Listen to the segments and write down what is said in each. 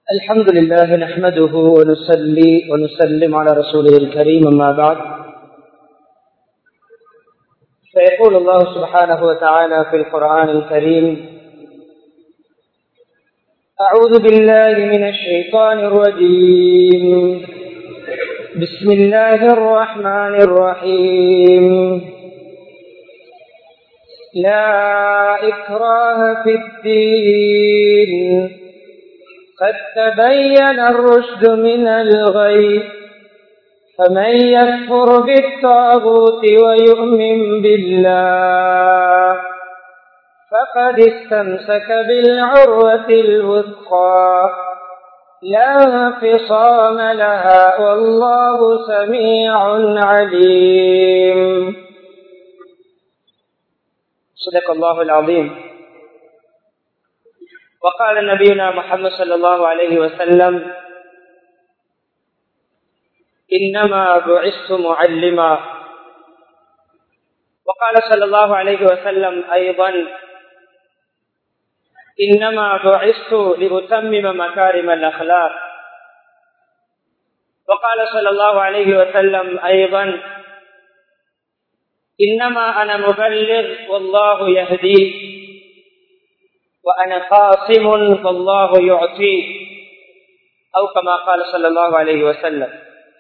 الحمد لله نحمده ونصلي ونسلم على رسوله الكريم أما بعد فيقول الله سبحانه وتعالى في القرآن الكريم أعوذ بالله من الشيطان الرجيم بسم الله الرحمن الرحيم لا إكراه في الدين قد تبين الرشد من الغي فمن يكفر بالطاغوت ويؤمن بالله فقد استمسك بالعروة الوثقى لا انفصام لها والله سميع عليم صدق الله العظيم وقال نبينا محمد صلى الله عليه وسلم إنما بعثت معلما وقال صلى الله عليه وسلم أيضا إنما بعثت لأتمم مكارم الأخلاق وقال صلى الله عليه وسلم أيضا إنما أنا مبلغ والله يهدي وأنا قاسم والله يعطي أو كما قال صلى الله عليه وسلم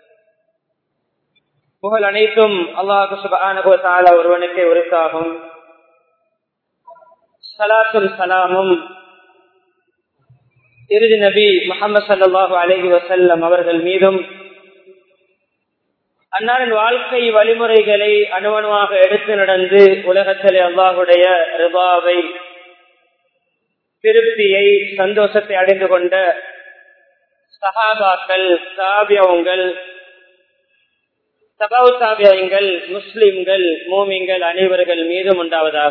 புகழ் அனைத்தும் அல்லாஹு சுபான ஒருவனுக்கே உரித்தாகும் சலாத்தும் சலாமும் இறுதி நபி முகமது சல்லாஹு அலஹி வசல்லம் அவர்கள் மீதும் அன்னாரின் வாழ்க்கை வழிமுறைகளை அணுவணுவாக எடுத்து நடந்து உலகத்திலே அல்லாஹுடைய ரிபாவை திருப்தியை சந்தோஷத்தை அடைந்து கொண்ட சகாபாக்கள் சாபியவங்கள் சபாவு சாபியங்கள் முஸ்லிம்கள் மூமிங்கள் அனைவர்கள் மீதும் உண்டாவதாக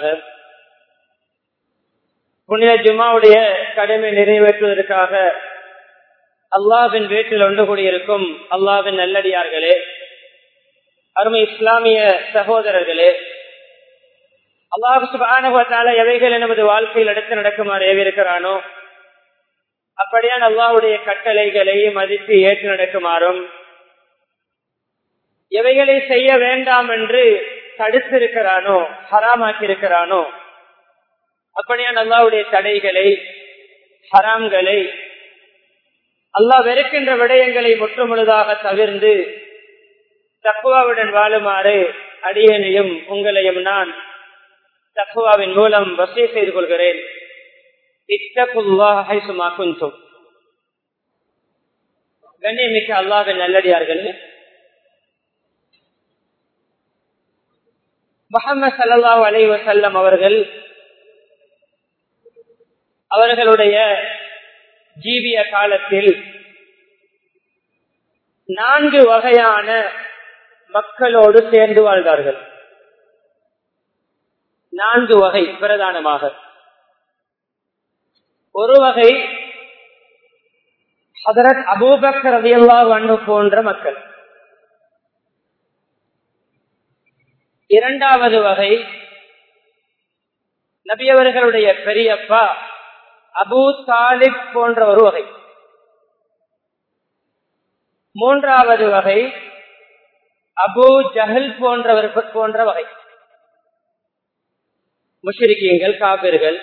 புனித ஜுமாவுடைய கடமை நிறைவேற்றுவதற்காக அல்லாவின் வீட்டில் ஒன்று கூடியிருக்கும் அல்லாவின் நல்லடியார்களே அருமை இஸ்லாமிய சகோதரர்களே அல்லாஹால எவைகள் நமது வாழ்க்கையில் எடுத்து நடக்குமாறு ஏவிருக்கிறானோ அப்படியான் அல்லாஹுடைய கட்டளைகளை மதித்து ஏற்று நடக்குமாறும் எவைகளை செய்ய வேண்டாம் என்று தடுத்திருக்கிறானோ ஹராமாக்கி இருக்கிறானோ அப்படியான் அல்லாவுடைய தடைகளை ஹராம்களை அல்லாஹ் வெறுக்கின்ற விடயங்களை முற்றுமுழுதாக தவிர்ந்து தக்குவாவுடன் வாழுமாறு அடியனையும் உங்களையும் நான் தக்குவாவின் மூலம் வசதி செய்து கொள்கிறேன் கண்ணியமிக்க அல்லாத நல்லடியார்கள் முகமது சல்லா அலை வசல்லம் அவர்கள் அவர்களுடைய ஜீவிய காலத்தில் நான்கு வகையான மக்களோடு சேர்ந்து வாழ்ந்தார்கள் நான்கு வகை பிரதானமாக ஒரு வகை ஹதரத் அபூபக்கர் ரதியல்லா வண்ணு போன்ற மக்கள் இரண்டாவது வகை நபியவர்களுடைய பெரியப்பா அபு தாலிப் போன்ற ஒரு வகை மூன்றாவது வகை அபு ஜஹல் போன்றவர் போன்ற வகை முஷிரிக்கீங்கள் காபிர்கள்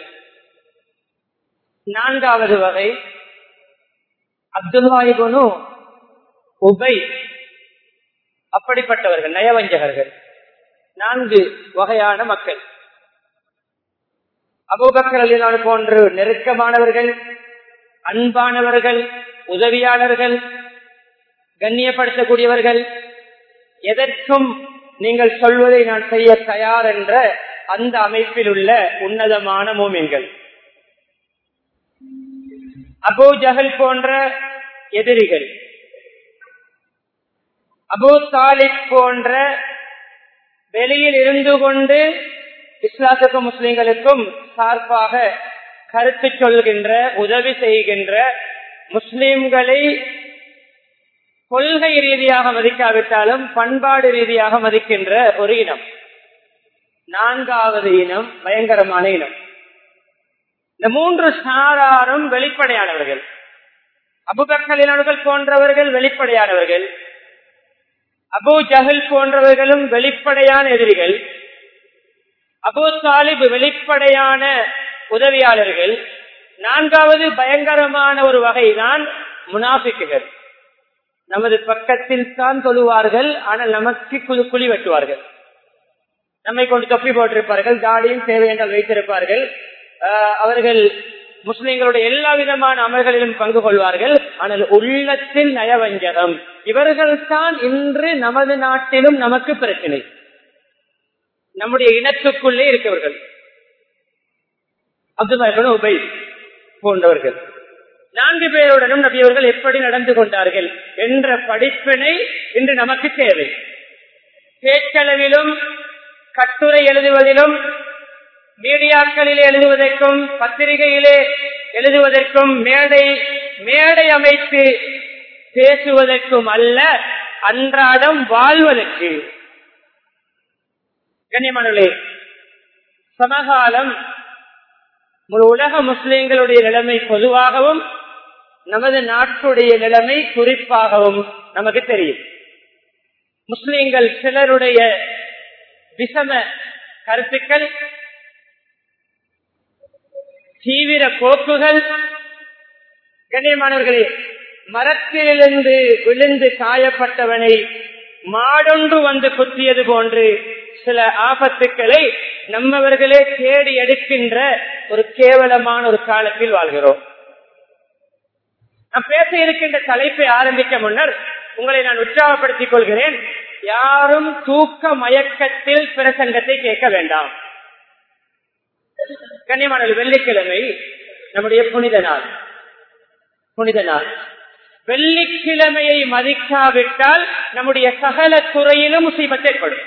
நான்காவது வகை அப்துல்லாயிபனு உபை அப்படிப்பட்டவர்கள் நயவஞ்சகர்கள் நான்கு வகையான மக்கள் அபூபக்கர் போன்று நெருக்கமானவர்கள் அன்பானவர்கள் உதவியாளர்கள் கண்ணியப்படுத்தக்கூடியவர்கள் எதற்கும் நீங்கள் சொல்வதை நான் செய்ய தயார் என்ற அந்த அமைப்பில் உள்ள உன்னதமான மூமின்கள் அபு ஜஹல் போன்ற எதிரிகள் அபு தாலிப் போன்ற வெளியில் இருந்து கொண்டு இஸ்லாத்துக்கும் முஸ்லிம்களுக்கும் சார்பாக கருத்து சொல்கின்ற உதவி செய்கின்ற முஸ்லிம்களை கொள்கை ரீதியாக மதிக்காவிட்டாலும் பண்பாடு ரீதியாக மதிக்கின்ற ஒரு இனம் நான்காவது இனம் பயங்கரமான இனம் இந்த மூன்று சாராரும் வெளிப்படையானவர்கள் அபுபக்கலினவர்கள் போன்றவர்கள் வெளிப்படையானவர்கள் அபு ஜஹல் போன்றவர்களும் வெளிப்படையான எதிரிகள் அபு தாலிப் வெளிப்படையான உதவியாளர்கள் நான்காவது பயங்கரமான ஒரு வகைதான் முனாஃபிக்குகள் நமது பக்கத்தில் தான் தொழுவார்கள் ஆனால் நமக்கு குழு குழி வெட்டுவார்கள் நம்மை கொண்டு தொப்பி போட்டிருப்பார்கள் தாடியும் தேவை என்றால் வைத்திருப்பார்கள் அவர்கள் முஸ்லிம்களுடைய எல்லா விதமான அமல்களிலும் பங்கு கொள்வார்கள் ஆனால் உள்ளத்தில் நயவஞ்சகம் இவர்கள் தான் இன்று நமது நாட்டிலும் நமக்கு பிரச்சனை நம்முடைய இனத்துக்குள்ளே இருக்கவர்கள் அப்துல் உபை போன்றவர்கள் நான்கு பேருடனும் நபியவர்கள் எப்படி நடந்து கொண்டார்கள் என்ற படிப்பினை இன்று நமக்கு தேவை பேச்சளவிலும் கட்டுரை எழுதுவதிலும் மீடியாக்களில் எழுதுவதற்கும் பத்திரிகையிலே எழுதுவதற்கும் மேடை மேடை அமைத்து பேசுவதற்கும் அல்ல அன்றாடம் வாழ்வதற்கு கண்ணியமானே சமகாலம் முழு உலக முஸ்லிம்களுடைய நிலைமை பொதுவாகவும் நமது நாட்டுடைய நிலைமை குறிப்பாகவும் நமக்கு தெரியும் முஸ்லிம்கள் சிலருடைய விஷம கருத்துக்கள் தீவிர போக்குகள் கண்ணியமானவர்களே மரத்திலிருந்து விழுந்து காயப்பட்டவனை மாடொன்று வந்து குத்தியது போன்று சில ஆபத்துக்களை நம்மவர்களே தேடி எடுக்கின்ற ஒரு கேவலமான ஒரு காலத்தில் வாழ்கிறோம் நான் பேச இருக்கின்ற தலைப்பை ஆரம்பிக்க முன்னர் உங்களை நான் உற்சாகப்படுத்திக் கொள்கிறேன் யாரும் தூக்க மயக்கத்தில் பிரசங்கத்தை கேட்க வேண்டாம் கண்ணியமான வெள்ளிக்கிழமை நம்முடைய புனித நாள் புனித நாள் வெள்ளிக்கிழமையை மதிக்காவிட்டால் நம்முடைய சகல துறையிலும் முசீபத் ஏற்படும்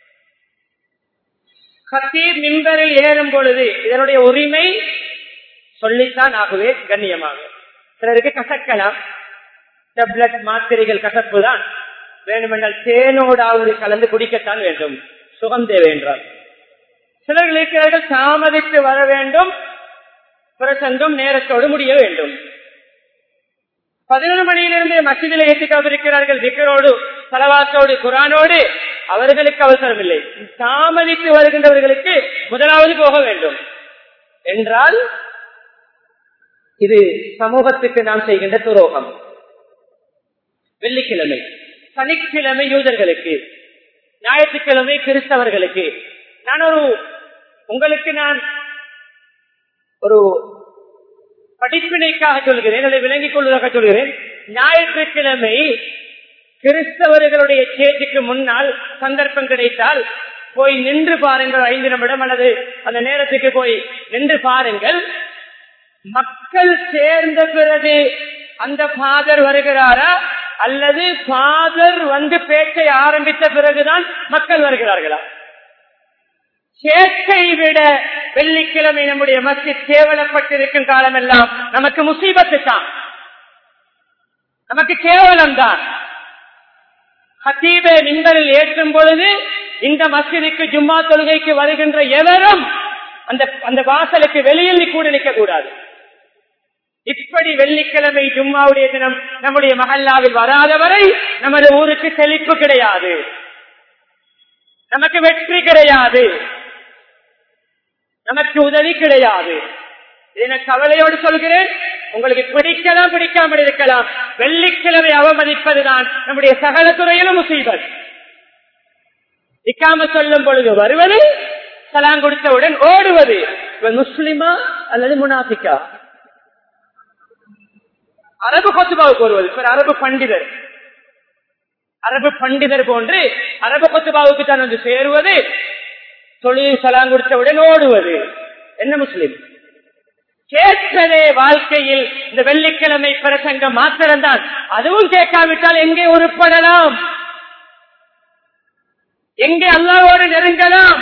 கத்தீர் மின்பரில் ஏறும் பொழுது இதனுடைய உரிமை சொல்லித்தான் ஆகவே கண்ணியமாக சிலருக்கு கசக்கலாம் டெப்லெட் மாத்திரைகள் கசப்பு தான் வேண்டுமென்றால் தேனோடாவது கலந்து குடிக்கத்தான் வேண்டும் சுகம் தேவை என்றால் சிலர்கள் இருக்கிறார்கள் தாமதித்து வர வேண்டும் பிரசங்கம் நேரத்தோடு முடிய வேண்டும் பதினொரு மணியிலிருந்து மசிதில ஏற்றிக்காவிருக்கிறார்கள் திக்கரோடு தலவாசோடு குரானோடு அவர்களுக்கு அவசரம் இல்லை தாமதித்து வருகின்றவர்களுக்கு முதலாவது போக வேண்டும் என்றால் இது சமூகத்துக்கு நாம் செய்கின்ற துரோகம் வெள்ளிக்கிழமை சனிக்கிழமை யூதர்களுக்கு ஞாயிற்றுக்கிழமை கிறிஸ்தவர்களுக்கு நான் ஒரு உங்களுக்கு நான் ஒரு படிப்பினைக்காக சொல்கிறேன் அதை விளங்கிக் கொள்வதாக சொல்கிறேன் ஞாயிற்றுக்கிழமை கிறிஸ்தவர்களுடைய சேச்சுக்கு முன்னால் சந்தர்ப்பம் கிடைத்தால் போய் நின்று பாருங்கள் ஐந்து நிமிடம் அல்லது அந்த நேரத்துக்கு போய் நின்று பாருங்கள் மக்கள் சேர்ந்த பிறகு அந்த ஃபாதர் வருகிறாரா அல்லது ஃபாதர் வந்து பேச்சை ஆரம்பித்த பிறகுதான் மக்கள் வருகிறார்களா சேற்றை விட வெள்ளிக்கிழமை நம்முடைய மஸ்ஜித் கேவலப்பட்டிருக்கும் காலமெல்லாம் நமக்கு முசீபத்து தான் நமக்கு கேவலம் தான் ஹத்தீபை மின்பரில் ஏற்றும் பொழுது இந்த மஸ்ஜிதுக்கு ஜும்மா தொழுகைக்கு வருகின்ற எவரும் அந்த அந்த வாசலுக்கு வெளியில் கூட நிற்க கூடாது இப்படி வெள்ளிக்கிழமை ஜும்மாவுடைய தினம் நம்முடைய மகல்லாவில் வராதவரை நமது ஊருக்கு செழிப்பு கிடையாது நமக்கு வெற்றி கிடையாது நமக்கு உதவி கிடையாது இதை கவலையோடு சொல்கிறேன் உங்களுக்கு பிடிக்கலாம் பிடிக்காமல் இருக்கலாம் வெள்ளிக்கிழமை அவமதிப்பதுதான் நம்முடைய சகல துறையிலும் முசீபத் இக்காம சொல்லும் பொழுது வருவது சலாம் கொடுத்தவுடன் ஓடுவது இவன் முஸ்லிமா அல்லது முனாபிக்கா அரபு கொத்துபாவுக்கு வருவது இவர் அரபு பண்டிதர் அரபு பண்டிதர் போன்று அரபு கொத்துபாவுக்கு தான் வந்து சேருவது தொழில் சலாம் கொடுத்தவுடன் ஓடுவது என்ன முஸ்லிம் கேட்பதே வாழ்க்கையில் இந்த வெள்ளிக்கிழமை பிரசங்கம் மாத்திரம்தான் அதுவும் கேட்காவிட்டால் எங்கே உருப்படலாம் எங்கே அல்லாவோடு நெருங்கலாம்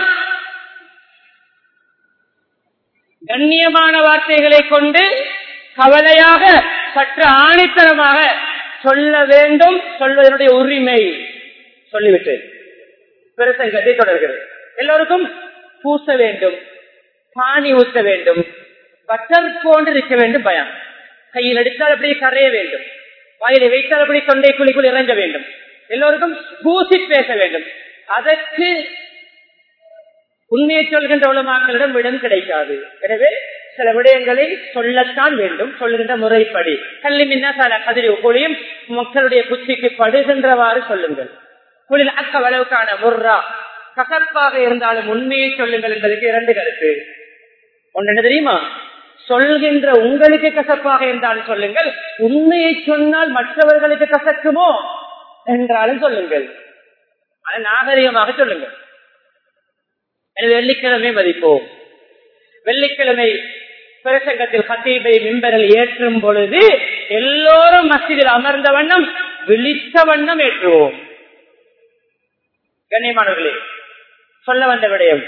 கண்ணியமான வார்த்தைகளை கொண்டு கவலையாக சற்று ஆணித்தனமாக சொல்ல வேண்டும் சொல்வதனுடைய உரிமை சொல்லிவிட்டு பிரசங்கத்தை தொடர்கிறது எல்லோருக்கும் பூச வேண்டும் பானி ஊத்த வேண்டும் பட்டர் போன்று இருக்க வேண்டும் பயம் கையில் எடுத்தால் அப்படி கரைய வேண்டும் வாயிலை வைத்தால் அப்படி தொண்டை குழிக்குள் இறங்க வேண்டும் எல்லோருக்கும் பூசி பேச வேண்டும் அதற்கு உண்மையை சொல்கின்ற உலமாக்களிடம் இடம் கிடைக்காது எனவே சில விடயங்களை சொல்லத்தான் வேண்டும் சொல்லுகின்ற முறைப்படி கல்வி மின்னாசால கதிரி ஒளியும் மக்களுடைய புத்திக்கு படுகின்றவாறு சொல்லுங்கள் குளிர் அக்க வளவுக்கான முர்ரா கசப்பாக இருந்தாலும் உண்மையை சொல்லுங்கள் என்பதற்கு இரண்டு கருத்து ஒன்று என்ன தெரியுமா சொல்கின்ற உங்களுக்கு கசப்பாக இருந்தாலும் சொல்லுங்கள் உண்மையை சொன்னால் மற்றவர்களுக்கு கசக்குமோ என்றாலும் சொல்லுங்கள் அது நாகரிகமாக சொல்லுங்கள் எனவே வெள்ளிக்கிழமை மதிப்போம் வெள்ளிக்கிழமை பிரசங்கத்தில் ஹத்தீபை மிம்பரில் ஏற்றும் பொழுது எல்லோரும் மசிதில் அமர்ந்த வண்ணம் விழித்த வண்ணம் ஏற்றுவோம் கண்ணியமானவர்களே சொல்ல வந்த விடயம்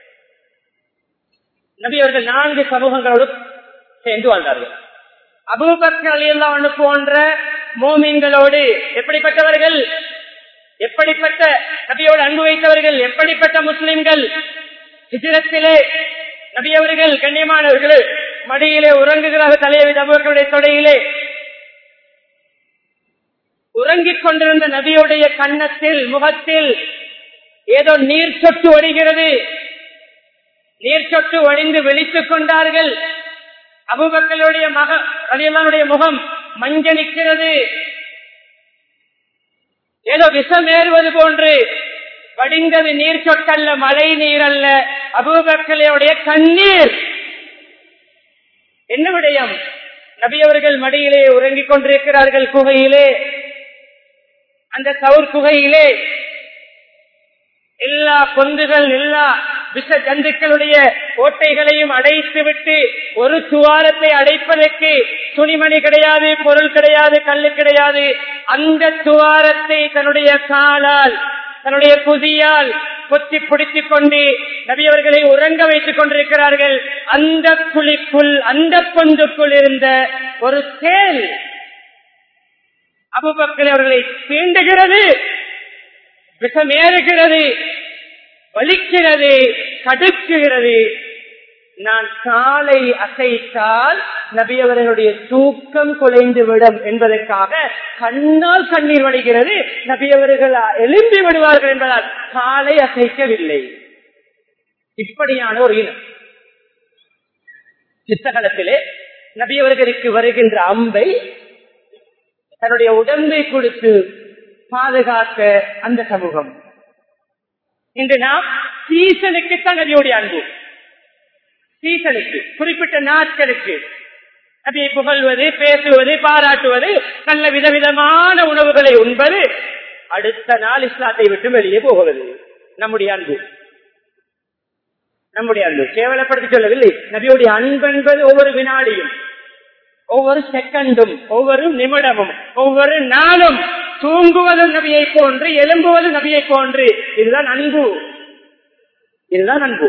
நபி அவர்கள் நான்கு சமூகங்களோடு சேர்ந்து வாழ்ந்தார்கள் அபூபக்கர் அலியல்லான்னு போன்ற மோமின்களோடு எப்படிப்பட்டவர்கள் எப்படிப்பட்ட நபியோடு அன்பு வைத்தவர்கள் எப்படிப்பட்ட முஸ்லிம்கள் ஹிஜரத்திலே நபி அவர்கள் கண்ணியமானவர்கள் மடியிலே உறங்குகிறார்கள் தலையை அவர்களுடைய தொடையிலே உறங்கிக் கொண்டிருந்த நபியுடைய கன்னத்தில் முகத்தில் ஏதோ நீர் சொட்டு ஒடுகிறது நீர் சொட்டு ஒழிந்து விழித்துக் கொண்டார்கள் அபுபக்களுடைய மக ரலியல்லானுடைய முகம் மஞ்சளிக்கிறது ஏதோ விஷம் ஏறுவது போன்று வடிந்தது நீர் சொட்டல்ல மழை நீர் அல்ல அபூபக்கலையுடைய கண்ணீர் என்ன விடயம் நபி அவர்கள் மடியிலே உறங்கிக் கொண்டிருக்கிறார்கள் குகையிலே அந்த சவுர் குகையிலே எல்லா பொந்துகள் எல்லா விஷ ஜந்துக்களுடைய ஓட்டைகளையும் அடைத்து விட்டு ஒரு துவாரத்தை அடைப்பதற்கு துணிமணி கிடையாது பொருள் கிடையாது கல்லு கிடையாது அந்த துவாரத்தை தன்னுடைய காலால் தன்னுடைய புதியால் கொத்தி பிடித்துக் கொண்டு நபியவர்களை உறங்க வைத்துக் கொண்டிருக்கிறார்கள் அந்த குழிக்குள் அந்த பொந்துக்குள் இருந்த ஒரு தேல் அபுபக்கர் அவர்களை தீண்டுகிறது விஷமேறுகிறது வலிக்கிறது தடுக்குகிறது நான் காலை அசைத்தால் நபி அவர்களுடைய தூக்கம் குலைந்து விடும் என்பதற்காக கண்ணால் கண்ணீர் வடிகிறது நபி அவர்கள் எழும்பி விடுவார்கள் என்பதால் காலை அசைக்கவில்லை இப்படியான ஒரு இனம் சித்தகலத்திலே நபி அவர்களுக்கு வருகின்ற அம்பை தன்னுடைய உடம்பை கொடுத்து பாதுகாக்க அந்த சமூகம் இன்று நாம் சீசனுக்கு தான் நபியுடைய அன்பு சீசனுக்கு குறிப்பிட்ட நாட்களுக்கு நபியை புகழ்வது பேசுவது பாராட்டுவது நல்ல விதவிதமான உணவுகளை உண்பது அடுத்த நாள் இஸ்லாத்தை விட்டு வெளியே போகிறது நம்முடைய அன்பு நம்முடைய அன்பு கேவலப்படுத்தி சொல்லவில்லை நபியுடைய அன்பு என்பது ஒவ்வொரு வினாடியும் ஒவ்வொரு செகண்டும் ஒவ்வொரு நிமிடமும் ஒவ்வொரு நாளும் தூங்குவதும் நபியை போன்று எழும்புவதும் நபியை போன்று இதுதான் அன்பு இதுதான் அன்பு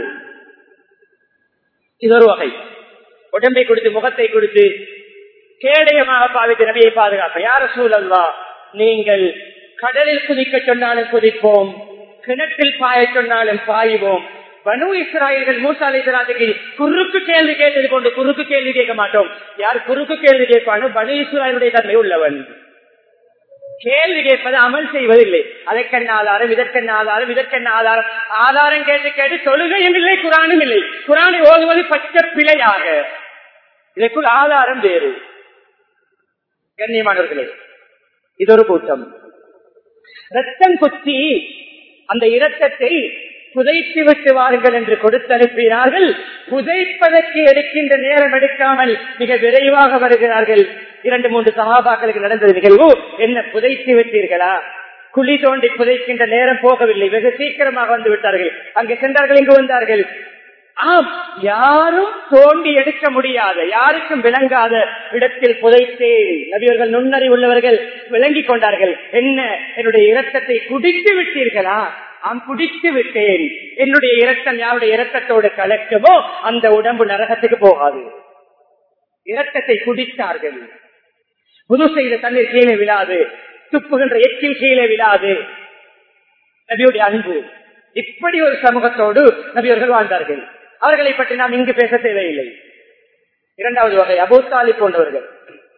இது ஒரு வகை உடம்பை கொடுத்து முகத்தை கொடுத்து கேடயமாக பாவித்து நபியை பாதுகாப்ப யார சூழல்லா நீங்கள் கடலில் குதிக்க சொன்னாலும் குதிப்போம் கிணற்றில் பாய சொன்னாலும் பாய்வோம் பனு இஸ்ராயல்கள் மூசா அலிசலாத்துக்கு குறுக்கு கேள்வி கேட்டது கொண்டு குறுக்கு கேள்வி கேட்க மாட்டோம் யார் குறுக்கு கேள்வி கேட்பானோ பனு இஸ்ராயலுடைய தன்மை உள்ளவன் கேள்வி கேட்பது அமல் செய்வதில்லை அதற்கென்ன ஆதாரம் இதற்கென்ன ஆதாரம் இதற்கென்ன ஆதாரம் ஆதாரம் கேட்டு கேட்டு தொழுகையும் இல்லை குரானும் இல்லை குரானை ஓதுவது பச்சை பிழையாக இதற்குள் ஆதாரம் வேறு கண்ணியமானவர்களே இது ஒரு கூட்டம் ரத்தம் குத்தி அந்த இரத்தத்தை புதைத்து விட்டு வாருங்கள் என்று கொடுத்தனுப்பினார்கள் புதைப்பதற்கு எடுக்கின்ற நேரம் எடுக்காமல் மிக விரைவாக வருகிறார்கள் இரண்டு மூன்று சகாபாக்களுக்கு நடந்தது நிகழ்வு என்ன புதைத்து விட்டீர்களா குழி தோண்டி புதைக்கின்ற நேரம் போகவில்லை வெகு சீக்கிரமாக வந்து விட்டார்கள் அங்கே சென்றார்கள் இங்கு வந்தார்கள் ஆம் யாரும் தோண்டி எடுக்க முடியாத யாருக்கும் விளங்காத இடத்தில் புதைத்தேன் நபியவர்கள் நுண்ணறி உள்ளவர்கள் விளங்கிக் கொண்டார்கள் என்ன என்னுடைய இரத்தத்தை குடித்து விட்டீர்களா ஆம் குடித்து விட்டேன் என்னுடைய இரத்தம் யாருடைய இரத்தத்தோடு கலக்கமோ அந்த உடம்பு நரகத்துக்கு போகாது இரத்தத்தை குடித்தார்கள் புது செய்த தண்ணீர் கீழே விழாது துப்புகின்ற எச்சில் கீழே விழாது நபியுடைய அன்பு இப்படி ஒரு சமூகத்தோடு நபியவர்கள் வாழ்ந்தார்கள் அவர்களை பற்றி நாம் இங்கு பேச தேவையில்லை இரண்டாவது வகை அபூத்தாலி போன்றவர்கள்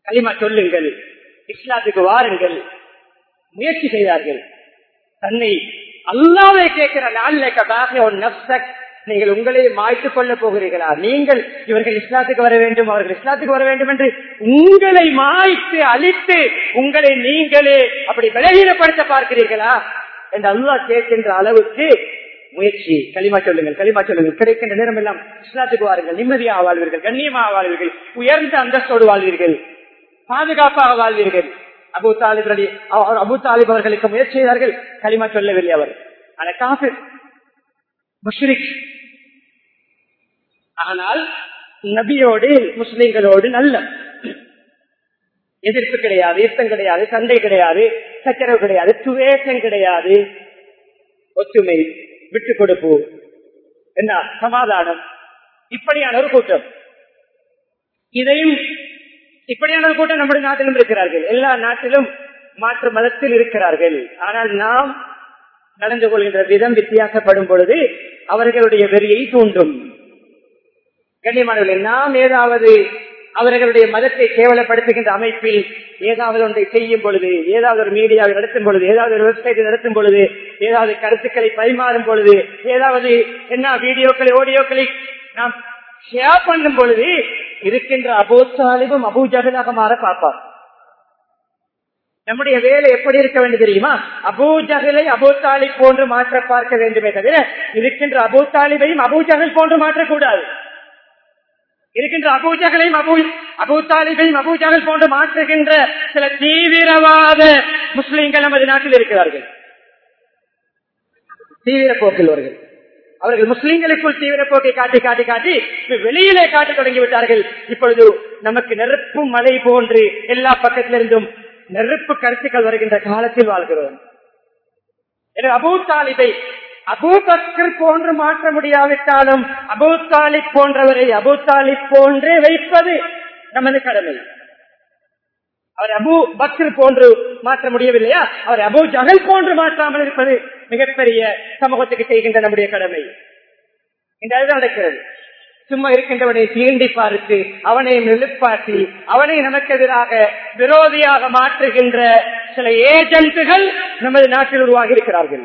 களிமா சொல்லுங்கள் இஸ்லாத்துக்கு வாருங்கள் முயற்சி செய்தார்கள் தன்னை அல்லாவே கேட்கிறார் நீங்கள் உங்களை மாய்த்துக் கொள்ளப் போகிறீர்களா நீங்கள் இவர்கள் இஸ்லாத்துக்கு வர வேண்டும் அவர்கள் இஸ்லாத்துக்கு வர வேண்டும் என்று உங்களை மாய்த்து அழித்து உங்களை நீங்களே அப்படி பலகீனப்படுத்த பார்க்கிறீர்களா என்று அல்லாஹ் கேட்கின்ற அளவுக்கு முயற்சி களிமா சொல்லுங்கள் களிமா சொல்லுங்கள் கிடைக்கின்ற நேரம் எல்லாம் இஸ்லாத்துக்கு வாருங்கள் நிம்மதியாக வாழ்வீர்கள் கண்ணியமாக வாழ்வீர்கள் உயர்ந்த அந்தஸ்தோடு வாழ்வீர்கள் பாதுகாப்பாக வாழ்வீர்கள் அபு தாலிப் அலி அபு தாலிப் அவர்களுக்கு முயற்சி செய்தார்கள் களிமா சொல்லவில்லை அவர் ஆனா காஃபிர் முஷ்ரிக் ஆனால் நபியோடு முஸ்லிம்களோடு நல்ல எதிர்ப்பு கிடையாது யுத்தம் கிடையாது சண்டை கிடையாது சச்சரவு கிடையாது துவேஷம் கிடையாது ஒற்றுமை விட்டு கொடுப்பு என்ன சமாதானம் இப்படியான ஒரு கூட்டம் இதையும் இப்படியான ஒரு கூட்டம் நம்முடைய நாட்டிலும் இருக்கிறார்கள் எல்லா நாட்டிலும் மாற்று மதத்தில் இருக்கிறார்கள் ஆனால் நாம் நடந்து கொள்கின்ற விதம் வித்தியாசப்படும் பொழுது அவர்களுடைய வெறியை தூண்டும் கண்ணியமானவர்கள் நாம் ஏதாவது அவர்களுடைய மதத்தை கேவலப்படுத்துகின்ற அமைப்பில் ஏதாவது ஒன்றை செய்யும் பொழுது ஏதாவது ஒரு மீடியாவை நடத்தும் பொழுது ஏதாவது ஒரு வெப்சைட் நடத்தும் பொழுது ஏதாவது கருத்துக்களை பரிமாறும் பொழுது ஏதாவது என்ன வீடியோக்களை ஆடியோக்களை நாம் ஷேர் பண்ணும் பொழுது இருக்கின்ற அபோத்தாலிபும் அபூஜகலாக மாற பார்ப்பார் நம்முடைய வேலை எப்படி இருக்க வேண்டும் தெரியுமா அபூஜகலை அபூத்தாலி போன்று மாற்ற பார்க்க வேண்டுமே தவிர இருக்கின்ற அபூத்தாலிபையும் அபூஜகல் போன்று மாற்றக்கூடாது இருக்கின்ற அபூஜகளையும் அபூ அபூத்தாலிபையும் அபூஜகல் போன்று மாற்றுகின்ற சில தீவிரவாத முஸ்லிம்கள் நமது நாட்டில் இருக்கிறார்கள் தீவிர போக்கில்வர்கள் அவர்கள் முஸ்லிம்களுக்குள் தீவிர போக்கை காட்டி காட்டி காட்டி வெளியிலே காட்ட தொடங்கி விட்டார்கள் இப்பொழுது நமக்கு நெருப்பு மழை போன்று எல்லா பக்கத்திலிருந்தும் நெருப்பு கருத்துக்கள் வருகின்ற காலத்தில் வாழ்கிறோம் அபூ தாலிபை அபூ பக்கர் போன்று மாற்ற முடியாவிட்டாலும் அபூ தாலிப் போன்றவரை அபூ தாலிப் போன்றே வைப்பது நமது கடமை அவர் அபு பக்ர் போன்று மாற்ற முடியவில்லையா அவர் அபு ஜகல் போன்று மாற்றாமல் இருப்பது மிகப்பெரிய சமூகத்துக்கு செய்கின்ற நம்முடைய கடமை இந்த அதுதான் நடக்கிறது சும்மா இருக்கின்றவனை தீண்டி பார்த்து அவனை நிலுப்பாட்டி அவனை நமக்கு எதிராக விரோதியாக மாற்றுகின்ற சில ஏஜென்ட்டுகள் நமது நாட்டில் உருவாகி இருக்கிறார்கள்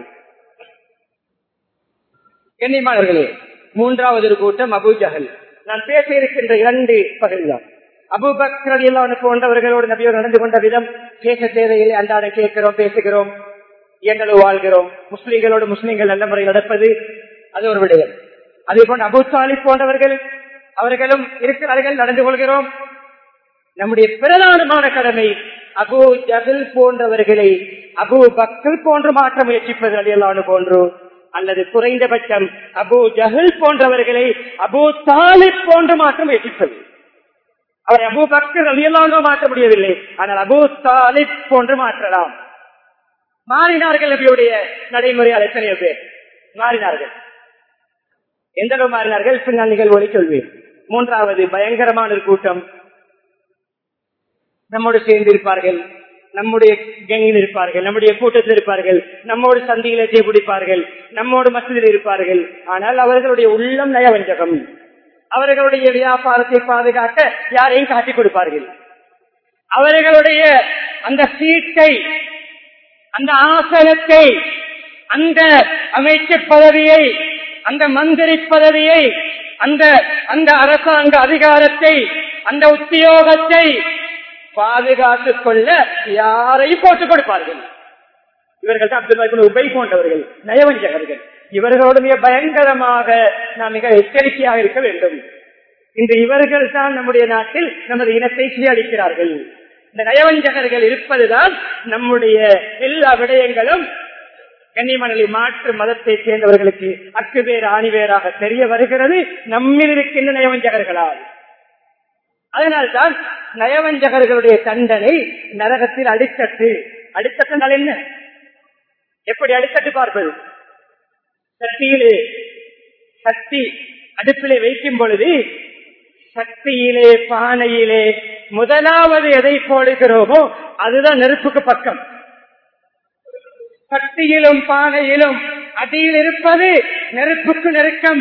கண்ணியமானவர்களே மூன்றாவது ஒரு கூட்டம் அபு ஜஹல் நான் பேச இருக்கின்ற இரண்டு பகுதிதான் அபுபக்ரன் போன்றவர்களோடு நபியோடு நடந்து கொண்ட விதம் பேச தேவையில்லை அன்றாட கேட்கிறோம் பேசுகிறோம் எங்களோ வாழ்கிறோம் முஸ்லிம்களோடு முஸ்லிம்கள் நல்ல முறையில் நடப்பது அது ஒரு விடயம் அதே போன்று அபு சாலிப் போன்றவர்கள் அவர்களும் இருக்கிறார்கள் நடந்து கொள்கிறோம் நம்முடைய பிரதானமான கடமை அபு ஜஹில் போன்றவர்களை அபு பக்கல் போன்று மாற்ற முயற்சிப்பது அடியலானு போன்று அல்லது குறைந்தபட்சம் அபு ஜஹில் போன்றவர்களை அபு தாலிப் போன்று மாற்ற முயற்சிப்பது அவர் அபு பக்கர் அலியலானோ மாற்ற முடியவில்லை ஆனால் அபு தாலிப் போன்று மாற்றலாம் மாறினார்கள் நபியுடைய நடைமுறையால் எத்தனையோ பேர் மாறினார்கள் எந்த அளவு மாறினார்கள் பின்னால் நிகழ்வுகளை சொல்வேன் மூன்றாவது பயங்கரமான ஒரு கூட்டம் நம்மோடு சேர்ந்து இருப்பார்கள் நம்முடைய கேங்கில் இருப்பார்கள் நம்முடைய கூட்டத்தில் இருப்பார்கள் நம்மோடு சந்தியில பிடிப்பார்கள் நம்மோடு மசதியில் இருப்பார்கள் ஆனால் அவர்களுடைய உள்ளம் நயவஞ்சகம் அவர்களுடைய வியாபாரத்தை பாதுகாக்க யாரையும் காட்டிக் கொடுப்பார்கள் அவர்களுடைய அந்த சீட்டை அந்த ஆசனத்தை அந்த அமைச்சர் பதவியை அந்த மந்திரி பதவியை அந்த அந்த அரசாங்க அதிகாரத்தை அந்த உத்தியோகத்தை பாதுகாத்துக் கொள்ள யாரையும் போட்டுக் கொடுப்பார்கள் இவர்கள் தான் அப்துல் உபை போன்றவர்கள் நயவஞ்சகர்கள் இவர்களோடு மிக பயங்கரமாக நாம் மிக எச்சரிக்கையாக இருக்க வேண்டும் இன்று இவர்கள் தான் நம்முடைய நாட்டில் நமது இனத்தை சீரழிக்கிறார்கள் இந்த நயவஞ்சகர்கள் இருப்பதுதான் நம்முடைய எல்லா விடயங்களும் கன்னிமணலி மாற்று மதத்தை சேர்ந்தவர்களுக்கு அக்குவேர் ஆணிவேராக தெரிய வருகிறது நம்மில் இருக்கின்ற நயவஞ்சகர்களால் அதனால்தான் நயவஞ்சகர்களுடைய தண்டனை நரகத்தில் அடித்தட்டு அடித்தட்டால் என்ன எப்படி அடித்தட்டு பார்ப்பது சக்தியிலே சக்தி அடுப்பிலே வைக்கும் பொழுது சக்தியிலே பானையிலே முதலாவது எதை போடுகிறோமோ அதுதான் நெருப்புக்கு பக்கம் சக்தியிலும் பானையிலும் அடியில் இருப்பது நெருப்புக்கு நெருக்கம்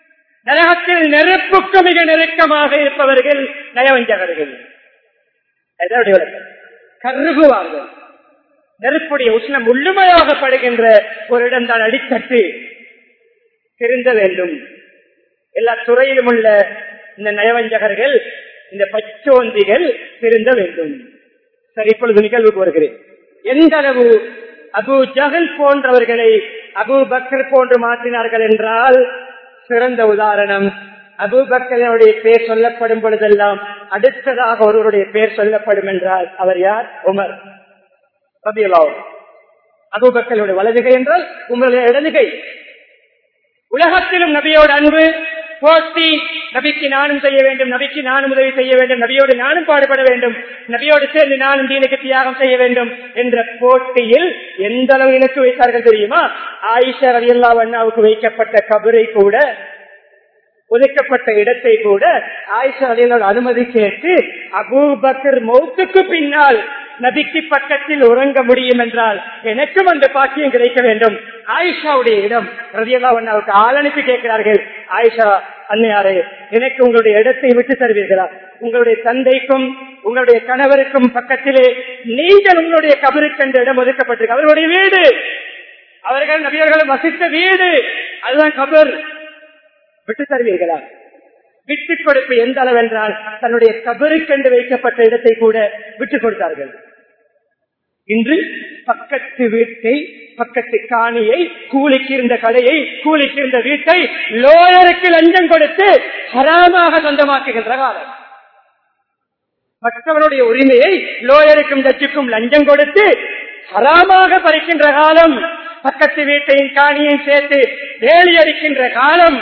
நரகத்தில் நெருப்புக்கு மிக நெருக்கமாக இருப்பவர்கள் நயவஞ்சகர்கள் அதனுடைய விளக்கம் கருகுவார்கள் நெருப்புடைய உஷ்ணம் முழுமையாகப்படுகின்ற ஒரு இடம் தான் அடித்தட்டு திருந்த வேண்டும் எல்லா துறையிலும் உள்ள இந்த நயவஞ்சகர்கள் இந்த பச்சோந்திகள் திருந்த வேண்டும் சரி இப்பொழுது நிகழ்வுக்கு வருகிறேன் எந்த அளவு அபு ஜகல் போன்றவர்களை அபு பக்கர் போன்று மாற்றினார்கள் என்றால் சிறந்த உதாரணம் அபு பக்கரனுடைய பேர் சொல்லப்படும் பொழுதெல்லாம் அடுத்ததாக ஒருவருடைய பேர் சொல்லப்படும் என்றால் அவர் யார் உமர் அபுபக்கலுடைய வலதுகை என்றால் உங்களுடைய இடதுகை உலகத்திலும் நபியோட அன்பு போட்டி நபிக்கு நானும் செய்ய வேண்டும் நபிக்கு நானும் உதவி செய்ய வேண்டும் நபியோடு நானும் பாடுபட வேண்டும் நபியோடு சேர்ந்து நானும் தீனுக்கு தியாகம் செய்ய வேண்டும் என்ற போட்டியில் எந்த அளவு இலக்கு வைத்தார்கள் தெரியுமா ஆயிஷா ரவியல்லா அண்ணாவுக்கு வைக்கப்பட்ட கபரை கூட ஒதுக்கப்பட்ட இடத்தை கூட ஆயிஷா அலியலோட அனுமதி கேட்டு அபூபக்கர் மௌத்துக்கு பின்னால் நபிக்கு பக்கத்தில் உறங்க முடியும் என்றால் எனக்கும் அந்த பாக்கியம் கிடைக்க வேண்டும் ஆயிஷாவுடைய இடம் ரதியல்லா அண்ணாவுக்கு ஆள் அனுப்பி கேட்கிறார்கள் ஆயிஷா அன்னையாரே எனக்கு உங்களுடைய இடத்தை விட்டு தருவீர்களா உங்களுடைய தந்தைக்கும் உங்களுடைய கணவருக்கும் பக்கத்திலே நீங்கள் உங்களுடைய கபருக்கு என்ற இடம் ஒதுக்கப்பட்டிருக்கு அவர்களுடைய வீடு அவர்கள் நபியர்களும் வசித்த வீடு அதுதான் கபர் விட்டு தருவீர்களா விட்டுக் கொடுப்பு எந்த அளவென்றால் தன்னுடைய கபருக்கென்று வைக்கப்பட்ட இடத்தை கூட விட்டுக் கொடுத்தார்கள் இன்று பக்கத்து வீட்டை பக்கத்து காணியை கூலிக்கு இருந்த கடையை கூலிக்கு இருந்த வீட்டை லோயருக்கு லஞ்சம் கொடுத்து ஹராமாக சொந்தமாக்குகின்ற காலம் மற்றவருடைய உரிமையை லோயருக்கும் தச்சுக்கும் லஞ்சம் கொடுத்து ஹராமாக பறிக்கின்ற காலம் பக்கத்து வீட்டையும் காணியையும் சேர்த்து வேலி அடிக்கின்ற காலம்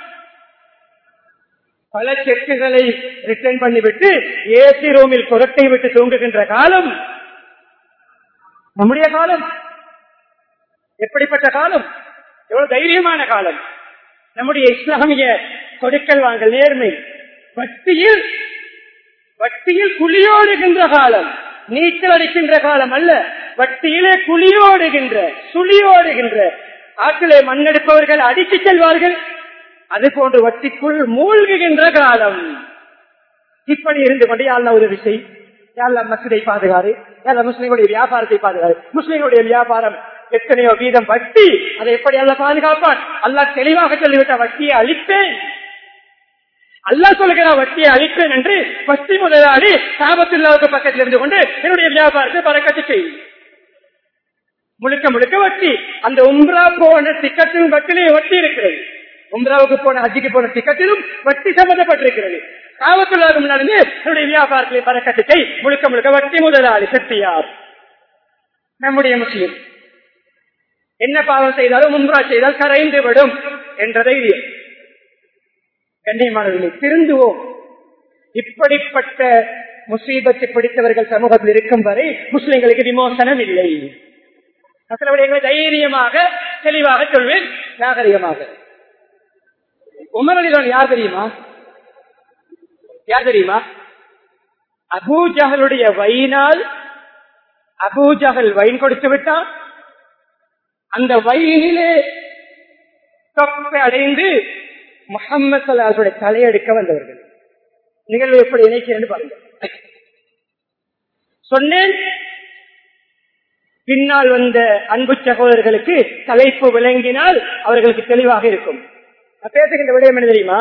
பல செக்குகளை ரிட்டர்ன் பண்ணிவிட்டு ஏசி ரூமில் புறத்தை விட்டு தூங்குகின்ற காலம் நம்முடைய காலம் எப்படிப்பட்ட காலம் எவ்வளவு தைரியமான காலம் நம்முடைய இஸ்லாமிய கொடுக்கல் வாங்கல் நேர்மை வட்டியில் வட்டியில் குழியோடுகின்ற காலம் நீச்சல் அடிக்கின்ற காலம் அல்ல வட்டியிலே குழியோடுகின்ற சுழியோடுகின்ற ஆற்றிலே மண்ணெடுப்பவர்கள் அடித்து செல்வார்கள் அது போன்று வட்டிக்குள் மூழ்குகின்ற காலம் இப்படி இருந்து கொண்டு யாழ்லா உதவி செய் யாழ்லா மசிதை பாதுகாரு யாழ்லா முஸ்லிம்களுடைய வியாபாரத்தை பாதுகாரு முஸ்லிம்களுடைய வியாபாரம் எத்தனையோ வீதம் வட்டி அதை எப்படி அல்ல பாதுகாப்பான் அல்லா தெளிவாக சொல்லிவிட்ட வட்டியை அழிப்பேன் அல்லா சொல்லுகிற வட்டியை அழிப்பேன் என்று வட்டி முதலாளி சாபத்துள்ளாவுக்கு பக்கத்தில் இருந்து கொண்டு என்னுடைய வியாபாரத்தை பறக்கத்து செய் முழுக்க முழுக்க வட்டி அந்த உம்ரா போன டிக்கெட்டிலும் வட்டிலே வட்டி இருக்கிறது உம்ராவுக்கு போன ஹஜ்ஜிக்கு போன டிக்கெட்டிலும் வட்டி சம்பந்தப்பட்டிருக்கிறது காவத்துள்ளாக முன்னாடி என்னுடைய வியாபாரத்திலே பறக்கத்தை முழுக்க முழுக்க வட்டி முதலாளி சக்தியார் நம்முடைய முஸ்லிம் என்ன பாவம் செய்தாலும் உம்ரா செய்தால் கரைந்து விடும் என்ற தைரியம் கண்ணியமானவர்களை திருந்துவோம் இப்படிப்பட்ட முசீபத்தை பிடித்தவர்கள் சமூகத்தில் இருக்கும் வரை முஸ்லிம்களுக்கு விமோசனம் இல்லை சில விடயங்களை தைரியமாக தெளிவாக சொல்வேன் நாகரிகமாக உமரலிதான் யார் தெரியுமா யார் தெரியுமா அபூஜகலுடைய வைனால் அபூஜகல் வைன் கொடுத்து விட்டான் அந்த வயினிலே தொப்பை அடைந்து முகமது சல்லாஹுடைய தலையெடுக்க வந்தவர்கள் நிகழ்வு எப்படி இணைக்கிறேன்னு பாருங்க சொன்னேன் பின்னால் வந்த அன்பு சகோதரர்களுக்கு தலைப்பு விளங்கினால் அவர்களுக்கு தெளிவாக இருக்கும் பேசுகின்ற விடயம் என்ன தெரியுமா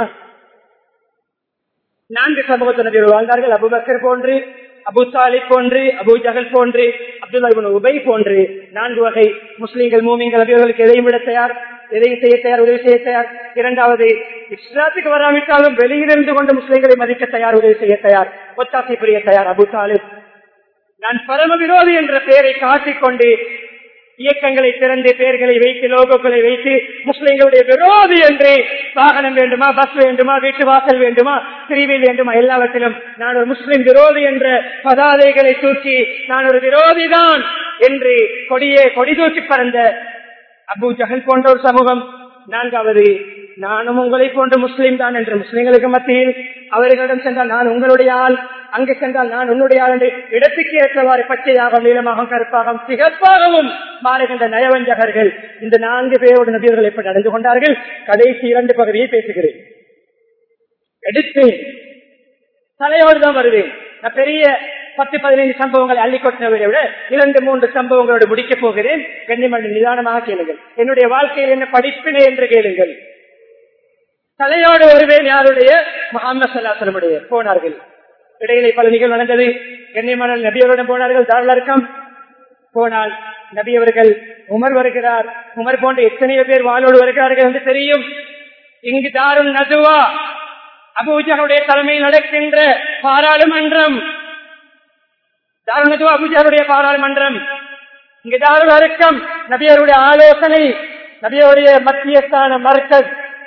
நான்கு சமூகத்தினர் வாழ்ந்தார்கள் அபுபக்கர் போன்று அபு சாலிப் போன்று அபு ஜகல் போன்று அப்துல்லா உபை போன்று நான்கு வகை முஸ்லீம்கள் மூமிங்கள் அவர்களுக்கு எதையும் விட தயார் எதையும் செய்ய தயார் உதவி செய்ய தயார் இரண்டாவது இஸ்லாத்துக்கு வராவிட்டாலும் வெளியிலிருந்து கொண்டு முஸ்லீம்களை மதிக்க தயார் உதவி செய்ய தயார் ஒத்தாசை புரிய தயார் அபு சாலிப் நான் பரம விரோதி என்ற பெயரை காட்டிக்கொண்டு இயக்கங்களை திறந்து பெயர்களை வைத்து லோகோக்களை வைத்து முஸ்லிம்களுடைய விரோதி என்று வாகனம் வேண்டுமா பஸ் வேண்டுமா வீட்டு வாசல் வேண்டுமா பிரிவில் வேண்டுமா எல்லாவற்றிலும் நான் ஒரு முஸ்லிம் விரோதி என்ற பதாதைகளை தூக்கி நான் ஒரு விரோதி தான் என்று கொடியே கொடி தூக்கி பறந்த அபு ஜஹல் போன்ற ஒரு சமூகம் நான்காவது நானும் உங்களை போன்ற முஸ்லீம் தான் என்று முஸ்லிம்களுக்கு மத்தியில் அவர்களிடம் சென்றால் நான் உங்களுடைய ஆள் அங்கு சென்றால் நான் உன்னுடைய ஆள் என்று இடத்துக்கு ஏற்றவாறு பச்சையாக நீளமாக கருப்பாகவும் சிகப்பாகவும் மாறுகின்ற நயவஞ்சகர்கள் இந்த நான்கு பேரோடு நபியர்கள் எப்படி நடந்து கொண்டார்கள் கடைசி இரண்டு பகுதியை பேசுகிறேன் எடுத்தேன் தலையோடு தான் வருவேன் நான் பெரிய பத்து பதினைந்து சம்பவங்களை அள்ளி கொட்டினதை விட இரண்டு மூன்று சம்பவங்களோடு முடிக்கப் போகிறேன் கண்ணிமணி நிதானமாக கேளுங்கள் என்னுடைய வாழ்க்கையில் என்ன படிப்பினை என்று கேளுங்கள் தலையோடு ஒருவேன் யாருடைய முகமது சல்லாசலமுடைய போனார்கள் இடையிலே பல நிகழ்வு நடந்தது கண்ணியமான நபியவரிடம் போனார்கள் தாராளர்க்கம் போனால் நபி அவர்கள் உமர் வருகிறார் உமர் போன்ற எத்தனையோ பேர் வாழோடு வருகிறார்கள் என்று தெரியும் இங்கு தாருல் நதுவா அபூஜருடைய தலைமையில் நடக்கின்ற பாராளுமன்றம் தாருல் நதுவா அபூஜருடைய பாராளுமன்றம் இங்கு தாருல் அருக்கம் நபியருடைய ஆலோசனை நபியருடைய மத்திய ஸ்தான மர்க்கஸ்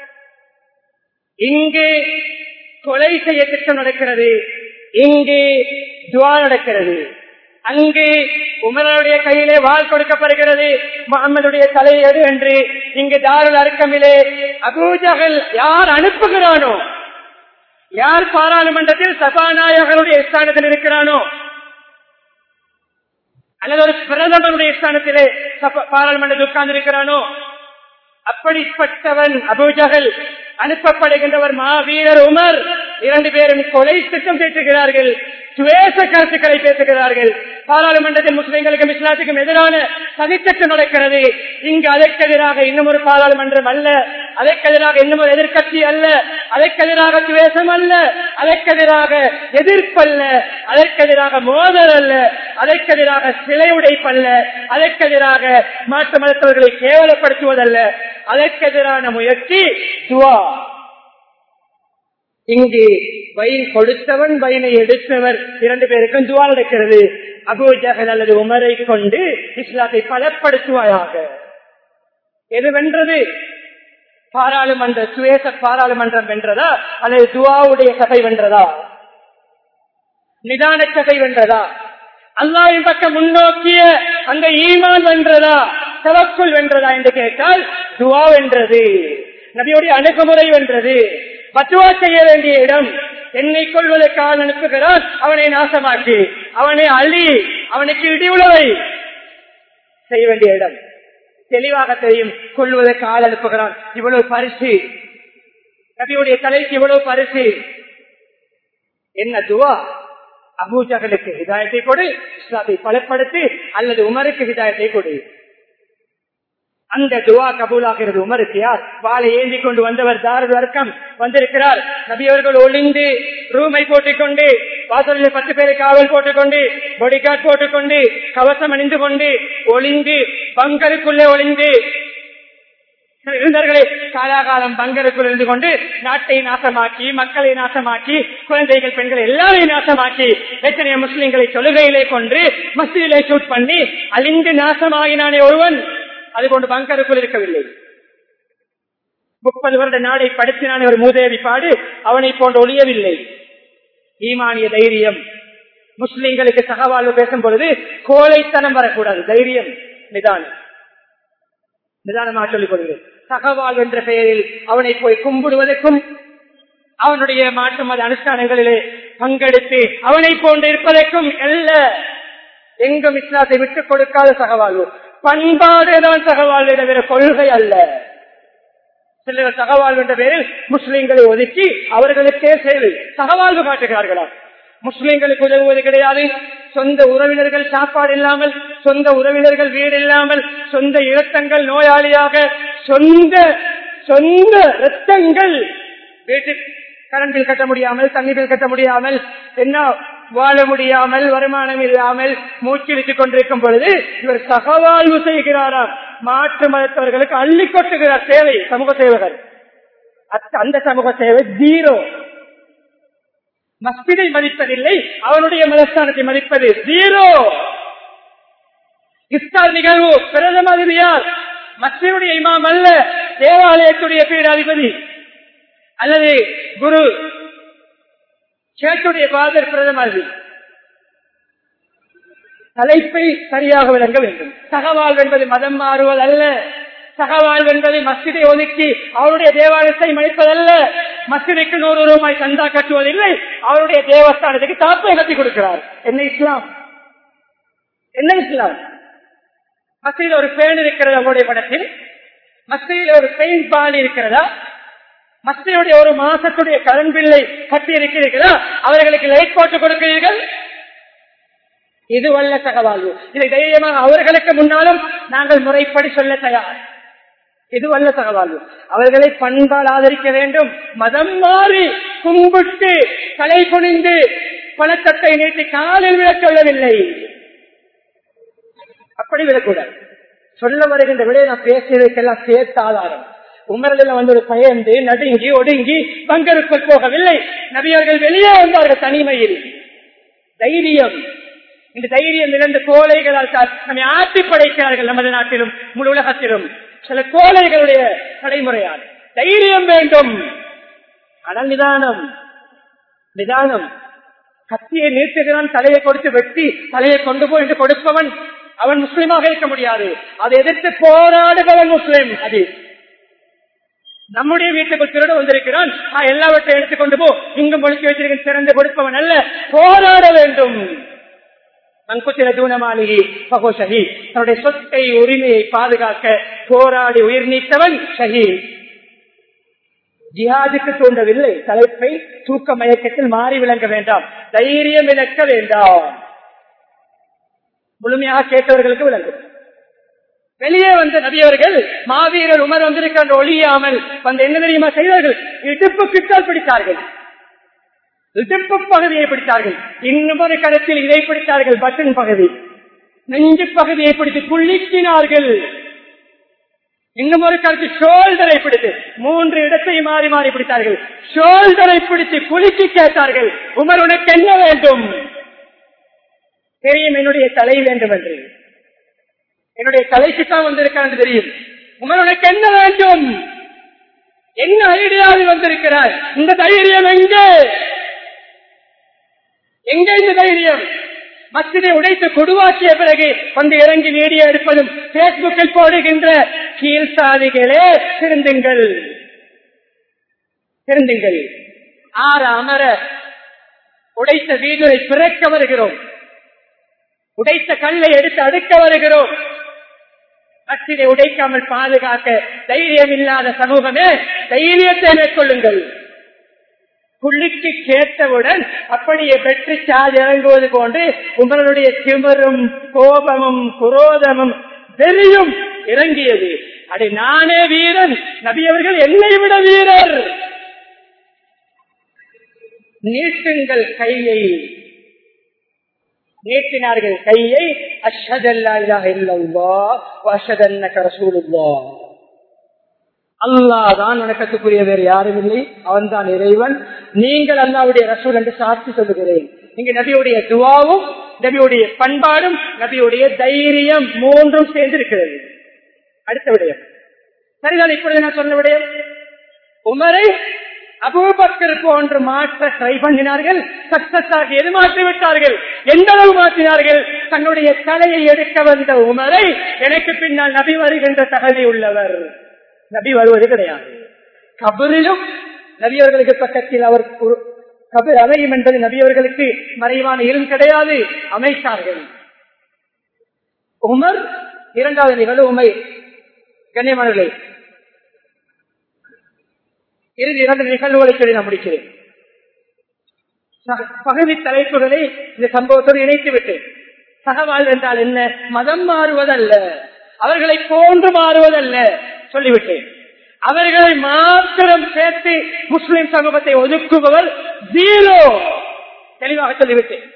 இங்கு கொலை செய்ய திட்டம் நடக்கிறது இங்கு துவா நடக்கிறது அங்கு உமருடைய கையிலே வாள் கொடுக்கப்படுகிறது முகமதுடைய தலையேடு என்று இங்கு தாருல் அருக்கமிலே அபூஜகல் யார் அனுப்புகிறானோ யார் பாராளுமன்றத்தில் சபாநாயகருடைய ஸ்தானத்தில் இருக்கிறானோ அல்லது ஒரு பிரதமருடைய ஸ்தானத்திலே பாராளுமன்றத்தில் உட்கார்ந்து இருக்கிறானோ அப்படிப்பட்டவன் அபூஜகல் அனுப்பப்படுகின்றவர் மாவீரர் உமர் இரண்டு பேரும் கொலை திட்டம் பேசுகிறார்கள் சுவேச கருத்துக்களை பேசுகிறார்கள் பாராளுமன்றத்தில் முஸ்லிம்களுக்கும் இஸ்லாத்துக்கும் எதிரான சதித்திட்டம் நடக்கிறது இங்கு அதற்கு எதிராக இன்னும் ஒரு பாராளுமன்றம் அல்ல அதற்கு எதிராக இன்னும் ஒரு எதிர்கட்சி அல்ல அதற்கு எதிராக சுவேசம் அல்ல அதற்கு எதிராக எதிர்ப்பல்ல அதற்கு எதிராக மோதல் அல்ல அதற்கு எதிராக சிலை உடைப்பல்ல அதற்கு எதிராக மாற்று மருத்துவர்களை கேவலப்படுத்துவதல்ல அதற்கு எதிரான முயற்சி துவா இங்கு வயின் கொடுத்தவன் வயனை எடுத்தவர் இரண்டு பேருக்கும் துவா நடக்கிறது அபூஜகல் அல்லது உமரை கொண்டு இஸ்லாத்தை பலப்படுத்துவாயாக எது வென்றது பாராளுமன்ற சுவேச பாராளுமன்றம் வென்றதா அல்லது துவாவுடைய சபை வென்றதா நிதான சபை வென்றதா அல்லாவின் பக்கம் முன்னோக்கிய அந்த ஈமான் வென்றதா தவக்குள் வென்றதா என்று கேட்டால் துவா வென்றது நபியுடைய அணுகுமுறை வென்றது பத்துவா செய்ய வேண்டிய இடம் என்னை கொள்வதற்காக அனுப்புகிறான் அவனை நாசமாக்கி அவனை அழி அவனுக்கு இடி உழவை செய்ய வேண்டிய இடம் தெளிவாக தெரியும் கொள்வதற்கு ஆள் அனுப்புகிறான் இவ்வளவு பரிசு நபியுடைய தலைக்கு இவ்வளவு பரிசு என்ன துவா அபூஜகளுக்கு ஹிதாயத்தை கொடு இஸ்லாத்தை பலப்படுத்தி அல்லது உமருக்கு ஹிதாயத்தை கொடு அந்த துவா கபூலாகிறது உமருக்கு யார் வாழை ஏந்தி கொண்டு வந்தவர் தாரு வர்க்கம் வந்திருக்கிறார் நபியவர்கள் ஒளிந்து ரூமை போட்டுக்கொண்டு வாசலில் பத்து பேரை காவல் போட்டுக்கொண்டு பொடிகார்ட் போட்டுக்கொண்டு கவசம் அணிந்து கொண்டு ஒளிந்து பங்கருக்குள்ளே ஒளிந்து இருந்தார்களே காலாகாலம் பங்கருக்குள் இருந்து கொண்டு நாட்டை நாசமாக்கி மக்களை நாசமாக்கி குழந்தைகள் பெண்கள் எல்லாரையும் நாசமாக்கி எத்தனையோ முஸ்லிம்களை தொழுகையிலே கொண்டு மசூதியிலே ஷூட் பண்ணி அழிந்து நாசமாகினானே ஒருவன் அது கொண்டு பங்கருக்குள் இருக்கவில்லை முப்பது வருட நாடை படுத்தினான ஒரு மூதேவி பாடு அவனை போன்று ஒழியவில்லை ஈமானிய தைரியம் முஸ்லிம்களுக்கு சகவாழ்வு பேசும் பொழுது கோழைத்தனம் வரக்கூடாது தைரியம் நிதானம் நிதானமாக சொல்லிக் கொள்கிறேன் சகவாழ்வு என்ற பெயரில் அவனை போய் கும்பிடுவதற்கும் அவனுடைய மாற்று மத அனுஷ்டானங்களிலே பங்கெடுத்து அவனை போன்று இருப்பதற்கும் அல்ல எங்கும் இஸ்லாத்தை விட்டுக் கொடுக்காத சகவாழ்வு பண்பாடுதான் சகவாழ்வு தவிர கொள்கை அல்ல சிலர் சகவாழ்வு என்ற பெயரில் முஸ்லிம்களை ஒதுக்கி அவர்களுக்கே சேவை சகவாழ்வு காட்டுகிறார்களா முஸ்லிம்களுக்கு உதவுவது கிடையாது சொந்த உறவினர்கள் சாப்பாடு இல்லாமல் சொந்த உறவினர்கள் வீடு இல்லாமல் சொந்த இரத்தங்கள் நோயாளியாக சொந்த சொந்த இரத்தங்கள் வீட்டில் கரண்ட் பில் கட்ட முடியாமல் தண்ணி பில் கட்ட முடியாமல் என்ன வாழ முடியாமல் வருமானம் இல்லாமல் மூச்சிழித்துக் கொண்டிருக்கும் பொழுது இவர் சகவாழ்வு செய்கிறாராம் மாற்று மதத்தவர்களுக்கு அள்ளி கொட்டுகிறார் சேவை சமூக சேவகர் அந்த சமூக சேவை ஜீரோ மஸ்திதை மதிப்பதில்லை அவனுடைய மதஸ்தானத்தை மதிப்பது ஜீரோ இஃப்தார் நிகழ்வு பிரதம அதிபதியார் மஸ்தினுடைய இமாம் அல்ல தேவாலயத்துடைய பீடாதிபதி அல்லது குரு சேட்டுடைய பாதர் பிரதம அதிபதி தலைப்பை சரியாக விளங்க வேண்டும் சகவாழ்வு என்பது மதம் மாறுவது அல்ல சகவாழ்வு என்பதை மஸ்ஜிதை ஒதுக்கி அவருடைய தேவாலயத்தை மதிப்பதல்ல மஸ்ஜிதைக்கு நூறு ரூபாய் சந்தா கட்டுவதில்லை அவருடைய தேவஸ்தானத்துக்கு தாப்பை கட்டி கொடுக்கிறார் என்ன இஸ்லாம் என்ன இஸ்லாம் மஸ்ஜிதில் ஒரு பேன் இருக்கிறது அவருடைய படத்தில் மஸ்ஜிதில் ஒரு பெயிண்ட் பால் இருக்கிறதா மஸ்ஜிதுடைய ஒரு மாசத்துடைய கரண்ட் பில்லை கட்டி இருக்கிறீர்களா அவர்களுக்கு லைட் போட்டு கொடுக்கிறீர்கள் இது வல்ல சகவாழ்வு இதை தைரியமாக அவர்களுக்கு முன்னாலும் நாங்கள் முறைப்படி சொல்ல தயார் இது வல்ல சகவாழ்வு அவர்களை பண்பால் ஆதரிக்க வேண்டும் மதம் மாறி கும்பிட்டு தலை குனிந்து பணத்தட்டை நீட்டி காலில் விளக்கவில்லை அப்படி விடக்கூடாது சொல்ல வருகின்ற விட நான் பேசியதற்கெல்லாம் சேர்த்த ஆதாரம் உமரில் வந்து ஒரு பயந்து நடுங்கி ஒடுங்கி பங்கருக்குள் போகவில்லை நபியர்கள் வெளியே வந்தார்கள் தனிமையில் தைரியம் இந்த தைரியம் இழந்த கோழைகளால் நம்மை ஆட்டி படைக்கிறார்கள் நமது நாட்டிலும் முழு உலகத்திலும் சில கோழைகளுடைய நடைமுறையால் தைரியம் வேண்டும் ஆனால் நிதானம் நிதானம் கத்தியை நீட்டுகிறான் தலையை கொடுத்து வெட்டி தலையை கொண்டு போய் என்று கொடுப்பவன் அவன் முஸ்லிமாக இருக்க முடியாது அதை எதிர்த்து போராடுபவன் முஸ்லிம் அது நம்முடைய வீட்டுக்கு திருட வந்திருக்கிறான் எல்லாவற்றையும் எடுத்துக்கொண்டு போ இங்கும் ஒழிச்சு வச்சிருக்க சிறந்து கொடுப்பவன் அல்ல போராட வேண்டும் அங்குத்திர தூணமாளிகை பகோஷகி தன்னுடைய சொத்தை உரிமையை பாதுகாக்க போராடி உயிர் நீத்தவன் ஷஹீத் ஜிஹாதுக்கு தூண்டவில்லை தலைப்பை தூக்க மயக்கத்தில் மாறி விளங்க வேண்டாம் தைரியம் இழக்க வேண்டாம் முழுமையாக கேட்டவர்களுக்கு விளங்கும் வெளியே வந்த நபியவர்கள் மாவீரர் உமர் வந்திருக்கின்ற ஒழியாமல் வந்து என்ன தெரியுமா செய்தார்கள் இடுப்பு கிட்டால் பிடித்தார்கள் இடுப்பு பகுதியை பிடித்தார்கள் இன்னும் ஒரு கருத்தில் இதை பிடித்தார்கள் பட்டன் பகுதி நெஞ்சு பகுதியை பிடித்து குளிக்கினார்கள் இன்னும் ஒரு கருத்து ஷோல்டரை பிடித்து மூன்று இடத்தை மாறி மாறி பிடித்தார்கள் ஷோல்டரை பிடித்து குலுக்கி கேட்டார்கள் உமர் உனக்கு என்ன வேண்டும் தெரியும் என்னுடைய தலை வேண்டும் என்று என்னுடைய தலைக்குத்தான் வந்திருக்கான் தெரியும் உமர் உனக்கு என்ன வேண்டும் என்ன ஐடியாவில் வந்திருக்கிறார் இந்த தைரியம் எங்கே எங்க இந்த தைரியம் மசிதை உடைத்து கொடுவாக்கிய பிறகு வந்து இறங்கி வீடியோ எடுப்பதும் பேஸ்புக்கில் போடுகின்ற கீழ்சாதிகளே திருந்துங்கள் திருந்துங்கள் ஆற அமர உடைத்த வீடுரை பிறக்க வருகிறோம் உடைத்த கல்லை எடுத்து அடுக்க வருகிறோம் மசிதை உடைக்காமல் பாதுகாக்க தைரியம் இல்லாத சமூகமே தைரியத்தை மேற்கொள்ளுங்கள் புள்ளிக்கு கேட்டவுடன் அப்படியே வெற்றி சாதி இறங்குவது போன்று உங்களுடைய திமரும் கோபமும் குரோதமும் வெறியும் இறங்கியது அடே நானே வீரன் நபியவர்கள் என்னை விட வீரர் நீட்டுங்கள் கையை நீட்டினார்கள் கையை அஷதல்லா இல்லல்லா அஷதன்னக ரசூலுல்லா அல்லாஹ் தான் வணக்கத்துக்குரிய வேறு யாரும் இல்லை அவன் தான் இறைவன் நீங்கள் அல்லாவுடைய ரசூல் என்று சாட்சி சொல்லுகிறேன் இங்க நபியுடைய துவாவும் நபியுடைய பண்பாடும் நபியுடைய தைரியம் மூன்றும் சேர்ந்திருக்கிறது அடுத்த விடயம் சரிதான் இப்பொழுது நான் சொன்ன விடயம் உமரை அபூபக்கர் போன்று மாற்ற ட்ரை பண்ணினார்கள் சக்சஸ் ஆகி எது மாற்றி விட்டார்கள் எந்த அளவு மாற்றினார்கள் தன்னுடைய தலையை எடுக்க வந்த உமரை எனக்கு பின்னால் நபி வருகின்ற தகுதி உள்ளவர் நபி வருவது கிடையாது கபரிலும் நபியவர்களுக்கு பக்கத்தில் அவர் கபர் அமையும் என்பது நபியவர்களுக்கு மறைவான இரும் கிடையாது அமைத்தார்கள் உமர் இரண்டாவது நிகழ்வு உமை கண்ணியமானவர்களே இறுதி இரண்டு நிகழ்வுகளை சொல்லி நான் முடிக்கிறேன் பகுதி தலைப்புகளை இந்த சம்பவத்தோடு இணைத்து விட்டேன் சகவாழ்வு என்றால் என்ன மதம் மாறுவதல்ல அவர்களை போன்று மாறுவதல்ல சொல்லிவிட்டேன் அவர்களை மாத்திரம் சேர்த்து முஸ்லிம் சமூகத்தை ஒதுக்குபவர் ஜீரோ தெளிவாக சொல்லிவிட்டேன்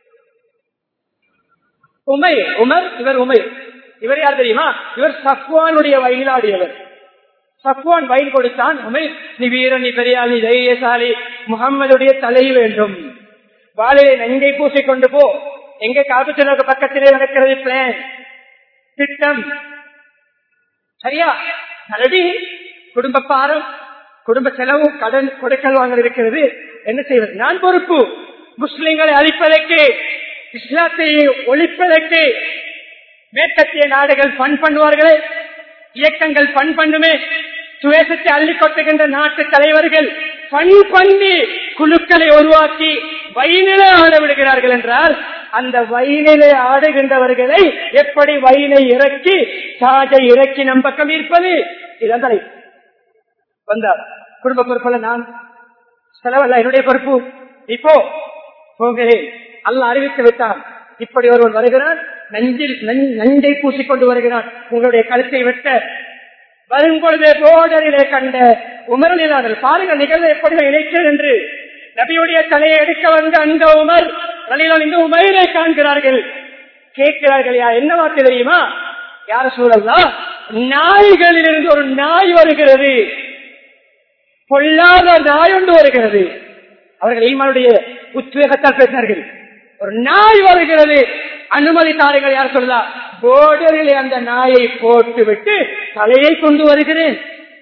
உமை உமர் இவர் உமை இவர் யார் தெரியுமா இவர் சஃப்வானுடைய வயலாடியவர் சஃப்வான் வயல் கொடுத்தான் உமை நீ வீரன் நீ பெரியாள் நீ தைரியசாலி முகம்மதுடைய தலை வேண்டும் வாழையை நெஞ்சை பூசிக்கொண்டு போ எங்க காபத்துலக பக்கத்திலே நடக்கிறது பிளான் திட்டம் சரியா நல்லடி குடும்ப பாரம் குடும்ப செலவு கடன் கொடுக்கல் வாங்கல் இருக்கிறது என்ன செய்வது நான் பொறுப்பு முஸ்லிம்களை அழிப்பதற்கு இஸ்லாத்தை ஒழிப்பதற்கு மேற்கத்திய நாடுகள் பண் பண்ணுவார்களே இயக்கங்கள் பண் பண்ணுமே சுவேசத்தை அள்ளி கொட்டுகின்ற நாட்டு தலைவர்கள் பண் பண்ணி குழுக்களை உருவாக்கி வயிநிலை ஆட விடுகிறார்கள் என்றால் அந்த வயிநிலை ஆடுகின்றவர்களை எப்படி வயினை இறக்கி சாஜை இறக்கி நம் பக்கம் இருப்பது இதான் தலை வந்தார் குடும்ப பொறுப்புல நான் செலவல்ல என்னுடைய பொறுப்பு இப்போ போகிறேன் அல்ல அறிவித்து விட்டான் இப்படி ஒருவன் வருகிறான் நஞ்சில் நஞ்- நஞ்சை பூசிக்கொண்டு வருகிறான் உங்களுடைய கழுத்தை வெட்ட வரும் பொழுதே போடரிலே கண்ட உமரனிலார்கள் பாருங்கள் நிகழ்வு எப்படி இணைக்கிறது என்று நபியுடைய தலையை எடுக்க வந்த அந்த உமர் தலையில இந்த உமரை காண்கிறார்கள் கேட்கிறார்கள் யா என்ன வார்த்தை தெரியுமா யார சூழல்லாம் நாய்களில் இருந்து ஒரு நாய் வருகிறது பொல்லாத நாய் ஒன்று வருகிறது அவர்கள் ஈமானுடைய உத்வேகத்தால் பேசினார்கள் ஒரு நாய் வருகிறது அனுமதி தாருங்கள் யார் சொல்லா போர்டரிலே அந்த நாயை போட்டு விட்டு தலையை கொண்டு வருகிறேன்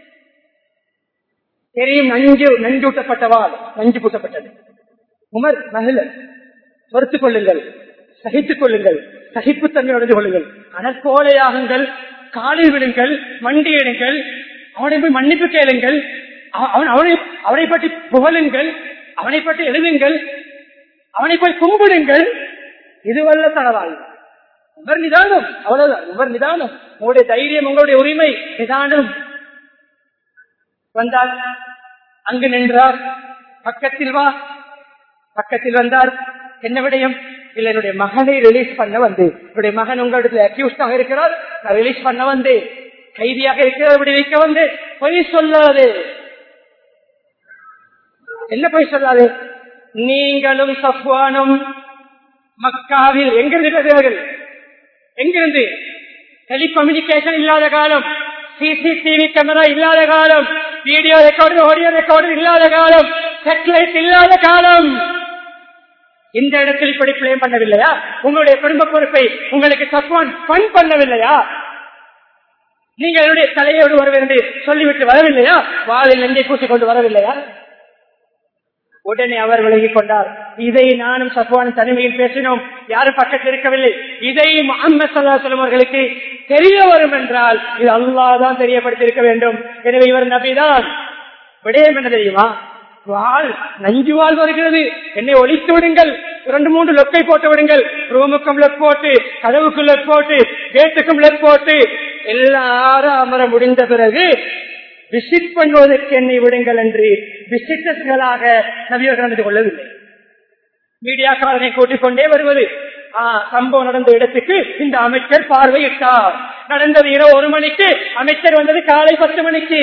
தெரியும் நஞ்சு நஞ்சூட்டப்பட்டவாள் நஞ்சு பூட்டப்பட்டது உமர் மகிழ பொறுத்துக் கொள்ளுங்கள் சகித்துக் கொள்ளுங்கள் சகிப்புத்தன்மை உணர்ந்து கொள்ளுங்கள் ஆனால் கோழையாகுங்கள் காலில் விடுங்கள் மண்டியிடுங்கள் அவனை போய் மன்னிப்பு கேளுங்கள் அவ- அவன் அவனை அவனை பற்றி புகழுங்கள் அவனை பற்றி எழுதுங்கள் அவனை போய் கும்பிடுங்கள் இதுவல்ல தகவல் உமர் நிதானம் அவ்வளவுதான் உமர் நிதானம் உங்களுடைய தைரியம் உங்களுடைய உரிமை நிதானம் வந்தார் அங்கு நின்றார் பக்கத்தில் வா பக்கத்தில் வந்தார் என்ன விடயம் இல்ல என்னுடைய மகனை ரிலீஸ் பண்ண வந்து என்னுடைய மகன் உங்களிடத்தில் அக்யூஸ்டாக இருக்கிறார் நான் ரிலீஸ் பண்ண வந்தேன் கைதியாக இருக்கிறார் விடுவிக்க வந்து பொய் சொல்லாது என்ன பொய் சொல்லாது நீங்களும் சஃப்வானும் மக்காவில் எங்கிருந்து பேசுகிறார்கள் எங்கிருந்து டெலிகம்யூனிகேஷன் இல்லாத காலம் சிசிடிவி கேமரா இல்லாத காலம் வீடியோ ரெக்கார்டு ஆடியோ ரெக்கார்டு இல்லாத காலம் சேட்டலைட் இல்லாத காலம் இந்த இடத்தில் இப்படி பிளேம் பண்ணவில்லையா உங்களுடைய குடும்ப பொறுப்பை உங்களுக்கு சத்வான் பண் பண்ணவில்லையா நீங்கள் என்னுடைய தலையோடு வருவேன் என்று சொல்லிவிட்டு வரவில்லையா வாளில் நெஞ்சை பூசிக் கொண்டு வரவில்லையா உடனே அவர் விலகிக் கொண்டார் இதை நானும் சத்வான் தனிமையில் பேசினோம் யாரும் பக்கத்தில் இருக்கவில்லை இதை முகமது சல்லாஹம் அவர்களுக்கு தெரிய வரும் என்றால் இது அல்லாஹ் தான் தெரியப்படுத்தி இருக்க வேண்டும் எனவே இவர் நபிதான் விடயம் என்ன தெரியுமா வாள் நஞ்சு வாழ் வருகிறது என்னை ஒழித்து விடுங்கள் இரண்டு மூன்று லொக்கை போட்டு விடுங்கள் ரூமுக்கும் லொக் போட்டு கதவுக்கும் லொக் போட்டு கேட்டுக்கும் லொக் போட்டு எல்லாரும் அமர முடிந்த பிறகு விசிட் பண்ணுவதற்கு என்னை விடுங்கள் என்று விசிட்டர்களாக நபியர்கள் நடந்து கொள்ளவில்லை மீடியாக்காரனை கூட்டிக் கொண்டே வருவது ஆ, சம்பவம் நடந்த இடத்துக்கு இந்த அமைச்சர் பார்வையிட்டார் நடந்தது இரவு ஒரு மணிக்கு அமைச்சர் வந்தது காலை பத்து மணிக்கு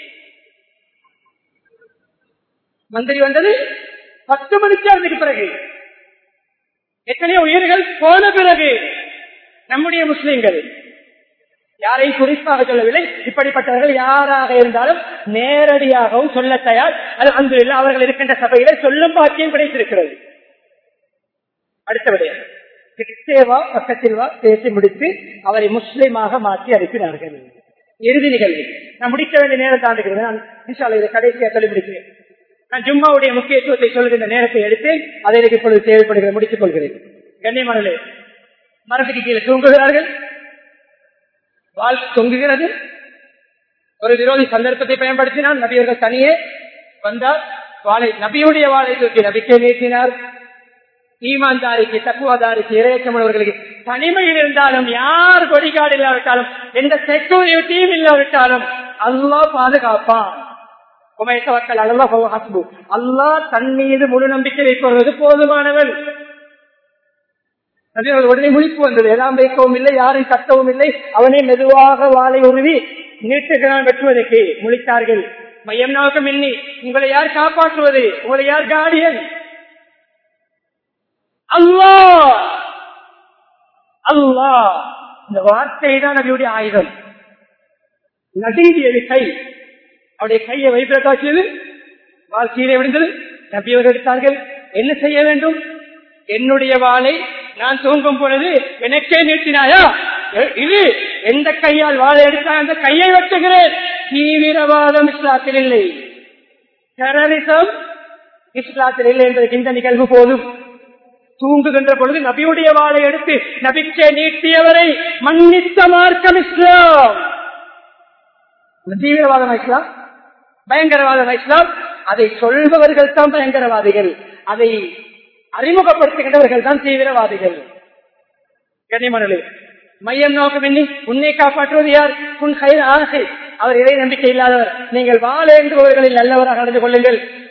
மந்திரி வந்தது பத்து மணிக்கு அதுக்கு பிறகு எத்தனையோ உயிர்கள் போன பிறகு நம்முடைய முஸ்லிம்கள் யாரையும் குறிப்பாக சொல்லவில்லை இப்படிப்பட்டவர்கள் யாராக இருந்தாலும் நேரடியாகவும் சொல்ல தயார் அது அந்த அவர்கள் இருக்கின்ற சபையில சொல்லும் பாக்கியம் கிடைத்திருக்கிறது அடுத்த விடயம் கிட்டே வா பக்கத்தில் வா பேசி முடித்து அவரை முஸ்லிமாக மாற்றி அனுப்பினார்கள் இறுதி நிகழ்வு நான் முடிக்க வேண்டிய நேரம் தாண்டுகிறது நான் இன்ஷால்ல இதை கடைசியாக சொல்லி முடிக்கிறேன் நான் ஜும்மாவுடைய முக்கியத்துவத்தை சொல்கின்ற நேரத்தை எடுத்து அதை எனக்கு இப்பொழுது தேவைப்படுகிற முடித்துக் கொள்கிறேன் கண்ணியமானே மரத்துக்கு கீழே தூங்குகிறார்கள் வால் தொங்குகிறது ஒரு விரோதி சந்தர்ப்பத்தை பயன்படுத்தினால் நபியர்கள் தனியே வந்தார் வாளை நபியுடைய வாளை தூக்கி நபிக்கை நீட்டினார் ஈமான்தாரிக்கு தக்குவாதாரிக்கு இறையச்சமுள்ளவர்களுக்கு தனிமையில் இருந்தாலும் யார் கொடிகாடு இல்லாவிட்டாலும் எந்த செக்யூரிட்டியும் இல்லாவிட்டாலும் அல்லாஹ் பாதுகாப்பான் உமைத்தவர்கள் அல்லாஹ் ஹஸ்பு அல்லாஹ் தன் மீது முழு நம்பிக்கை வைப்பது போதுமானவன் நபியர்கள் உடனே முழிப்பு வந்தது எல்லாம் வைக்கவும் இல்லை யாரும் கட்டவும் இல்லை அவனே மெதுவாக வாளை உருவி நீட்டுகிறான் வெட்டுவதற்கு முழித்தார்கள் மையம் நோக்கம் எண்ணி உங்களை யார் காப்பாற்றுவது உங்களை யார் கார்டியன் அல்லா அல்லா இந்த வார்த்தை தான் நபியுடைய ஆயுதம் நடுங்கியது கை அவருடைய கையை வைப்பிரட்டாக்கியது வால் கீழே விழுந்தது நபியவர்கள் எடுத்தார்கள் என்ன செய்ய வேண்டும் என்னுடைய வாளை நான் தூங்கும் பொழுது எனக்கே நீட்டினாயா எ- இது எந்த கையால் வாழை எடுத்தால் அந்த கையை வெட்டுகிறேன் தீவிரவாதம் இஸ்லாத்தில் இல்லை டெரரிசம் இஸ்லாத்தில் இல்லை என்பதற்கு இந்த நிகழ்வு போதும் தூங்குகின்ற பொழுது நபியுடைய வாளை எடுத்து நபிக்கே நீட்டியவரை மன்னித்த மார்க்கம் இஸ்லாம் தீவிரவாதம் இஸ்லாம் பயங்கரவாதம் இஸ்லாம் அதை சொல்பவர்கள் தான் பயங்கரவாதிகள் அதை அறிமுகப்படுத்துகின்றவர்கள் தான் தீவிரவாதிகள் கனிமணலி மையம் நோக்கம் எண்ணி உன்னை காப்பாற்றுவது யார் உன் கயிறு ஆசை அவர் இறை நம்பிக்கை இல்லாதவர் நீங்கள் வாழேந்துபவர்களில் நல்லவராக நடந்து கொள்ளுங்கள்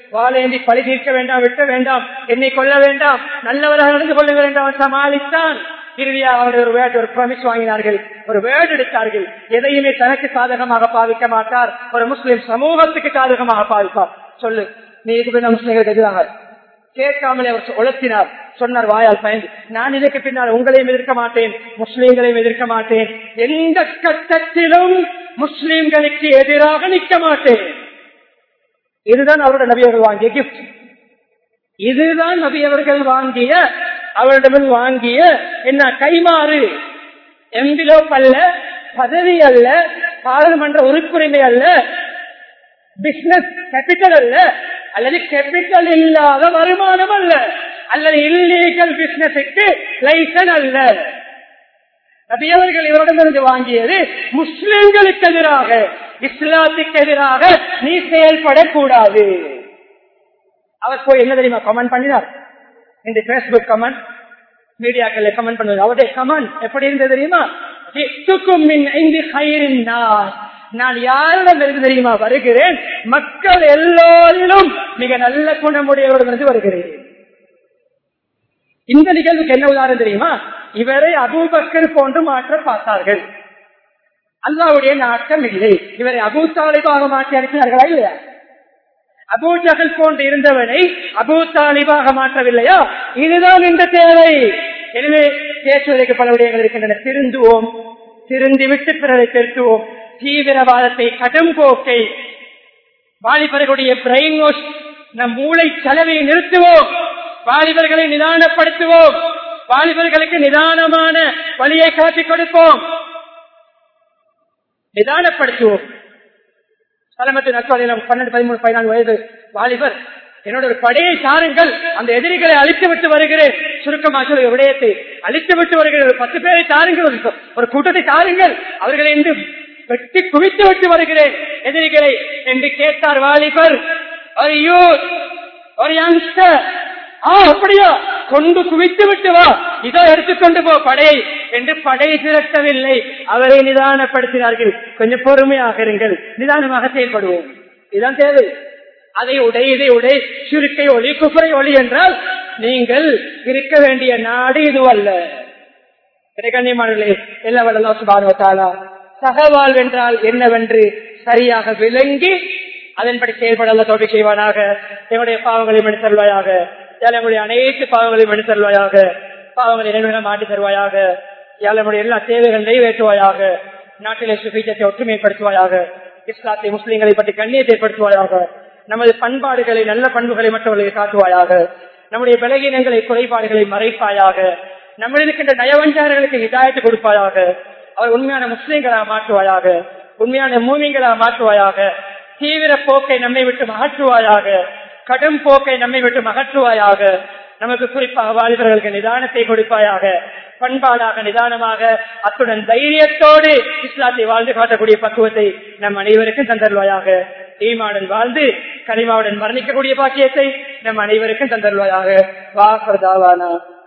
வாழேந்தி பழி தீர்க்க வேண்டாம் வெட்ட வேண்டாம் என்னை கொல்ல வேண்டாம் நல்லவராக நடந்து கொள்ள வேண்டாம் சமாளித்தான் இறுதியாக அவர்கள் ஒரு வேர்டு ஒரு ப்ரமிஸ் வாங்கினார்கள் ஒரு வேர்டு எடுத்தார்கள் எதையுமே தனக்கு சாதகமாக பாவிக்க மாட்டார் ஒரு முஸ்லிம் சமூகத்துக்கு சாதகமாக பாவிப்பார் சொல்லு நீ இதுக்கு பின்னால் முஸ்லிம்களுக்கு எதிராக கேட்காமலே அவர் உழத்தினார் சொன்னார் வாயால் பயந்து நான் இதற்கு பின்னால் உங்களையும் எதிர்க்க மாட்டேன் முஸ்லிம்களையும் எதிர்க்க மாட்டேன் எந்த கட்டத்திலும் முஸ்லிம்களுக்கு எதிராக நிற்க மாட்டேன் இதுதான் அவருடைய நபியவர்கள் வாங்கிய கிஃப்ட் இதுதான் நபியவர்கள் வாங்கிய அவரிடமிருந்து வாங்கிய என்ன கைமாறு எம்பிலோப் அல்ல பதவி அல்ல பாராளுமன்ற உறுப்புரிமை அல்ல பிசினஸ் கேபிட்டல் அல்ல அல்லது கேபிட்டல் இல்லாத வருமானம் அல்ல அல்லது இல்லீகல் பிசினஸுக்கு லைசன் அல்ல நபியவர்கள் இவரிடமிருந்து வாங்கியது முஸ்லிம்களுக்கு எதிராக இஸ்லாத்துக்கு எதிராக நீ செயல்படக்கூடாது அவர் போய் என்ன தெரியுமா கமெண்ட் பண்ணினார் இந்த பேஸ்புக் கமெண்ட் மீடியாக்கள் கமெண்ட் பண்ணுவது அவருடைய கமெண்ட் எப்படி இருந்தது தெரியுமா ஜித்துக்கும் மின் ஐந்து கயிறின் நார். நான் யாரிடம் இருந்து தெரியுமா வருகிறேன் மக்கள் எல்லோரிலும் மிக நல்ல குணமுடையவரிடமிருந்து வருகிறேன் இந்த நிகழ்வுக்கு என்ன உதாரணம் தெரியுமா இவரை அபூபக்கர் போன்று மாற்ற பார்த்தார்கள் அல்லாவுடைய நாட்டம் இல்லை இவரை அபூ தாலிபாக மாற்றி அனுப்பினார்களா இல்லையா அபூ ஜகல் போன்று இருந்தவனை அபூ தாலிபாக மாற்றவில்லையா இதுதான் இந்த தேவை எனவே பேசுவதற்கு பல விடயங்கள் இருக்கின்றன திருந்துவோம் திருந்தி விட்டு பிறரை திருத்துவோம் தீவிரவாதத்தை கடும் போக்கை வாலிபர்களுடைய பிரெயின் வாஷ் நம் மூளை செலவை நிறுத்துவோம் வாலிபர்களை நிதானப்படுத்துவோம் வாலிபர்களுக்கு நிதானமான வழியை காட்டிக் கொடுப்போம் நிதானப்படுத்துவோம் தலைமத்து நட்பாளையம் பன்னெண்டு பதிமூணு பதினாலு வயது வாலிபர் என்னோட ஒரு படையை சாருங்கள் அந்த எதிரிகளை அழித்து விட்டு வருகிறேன் சுருக்கமாக சொல்ல விடயத்தை அழித்து விட்டு வருகிறேன் ஒரு பத்து பேரை தாருங்கள் ஒரு- ஒரு கூட்டத்தை தாருங்கள் அவர்களை இன்று வெட்டி குவித்து விட்டு வருகிறேன் எதிரிகளை என்று கேட்டார் வாலிபர் ஒரு யூத் ஒரு யங்ஸ்டர் ஆ அப்படியா கொண்டு குவித்து விட்டு வா இதோ எடுத்துக்கொண்டு போ படையை என்று படை திரட்டவில்லை அவரை நிதானப்படுத்தினார்கள் கொஞ்சம் பொறுமையாக இருங்கள் நிதானமாக செயல்படுவோம் இதுதான் தேவை அதை உடை இதை உடை சுருக்கை ஒளி குப்பரை ஒளி என்றால் நீங்கள் இருக்க வேண்டிய நாடு இதுவல்ல கண்ணியமானே எல்லா வல்லா சுபானுவத்தாலா சகவாழ்வென்றால் என்னவென்று சரியாக விளங்கி அதன்படி செயல்பட தோல்வி செய்வானாக எங்களுடைய பாவங்களை மணி தருவாயாக எங்களுடைய அனைத்து பாவங்களையும் மணி தருவாயாக பாவங்களை நினைவுகளை மாட்டி தருவாயாக நம்முடைய எல்லா தேவைகள் நிறைவேற்றுவாயாக நாட்டிலே சுபீஜத்தை ஒற்றுமைப்படுத்துவாயாக இஸ்லாத்தை முஸ்லீம்களை பற்றி கண்ணியத்தை ஏற்படுத்துவாயாக நமது பண்பாடுகளை நல்ல பண்புகளை மற்றவர்களுக்கு காட்டுவாயாக நம்முடைய பலகீனங்களை குறைபாடுகளை மறைப்பாயாக நம்ம இருக்கின்ற நயவஞ்சாரர்களுக்கு ஹிதாயத்து கொடுப்பாயாக அவர் உண்மையான முஸ்லீம்களாக மாற்றுவாயாக உண்மையான மூமிங்களாக மாற்றுவாயாக தீவிர போக்கை நம்மை விட்டு அகற்றுவாயாக கடும் போக்கை நம்மை விட்டு அகற்றுவாயாக நமக்கு குறிப்பாக வாலிபர்களுக்கு நிதானத்தை கொடுப்பாயாக பண்பாடாக நிதானமாக அத்துடன் தைரியத்தோடு இஸ்லாத்தை வாழ்ந்து காட்டக்கூடிய பக்குவத்தை நம் அனைவருக்கும் தந்தருவாயாக ஈமாடன் வாழ்ந்து கனிமாவுடன் மரணிக்கக்கூடிய பாக்கியத்தை நம் அனைவருக்கும் தந்தருவாயாக வாசதாவானா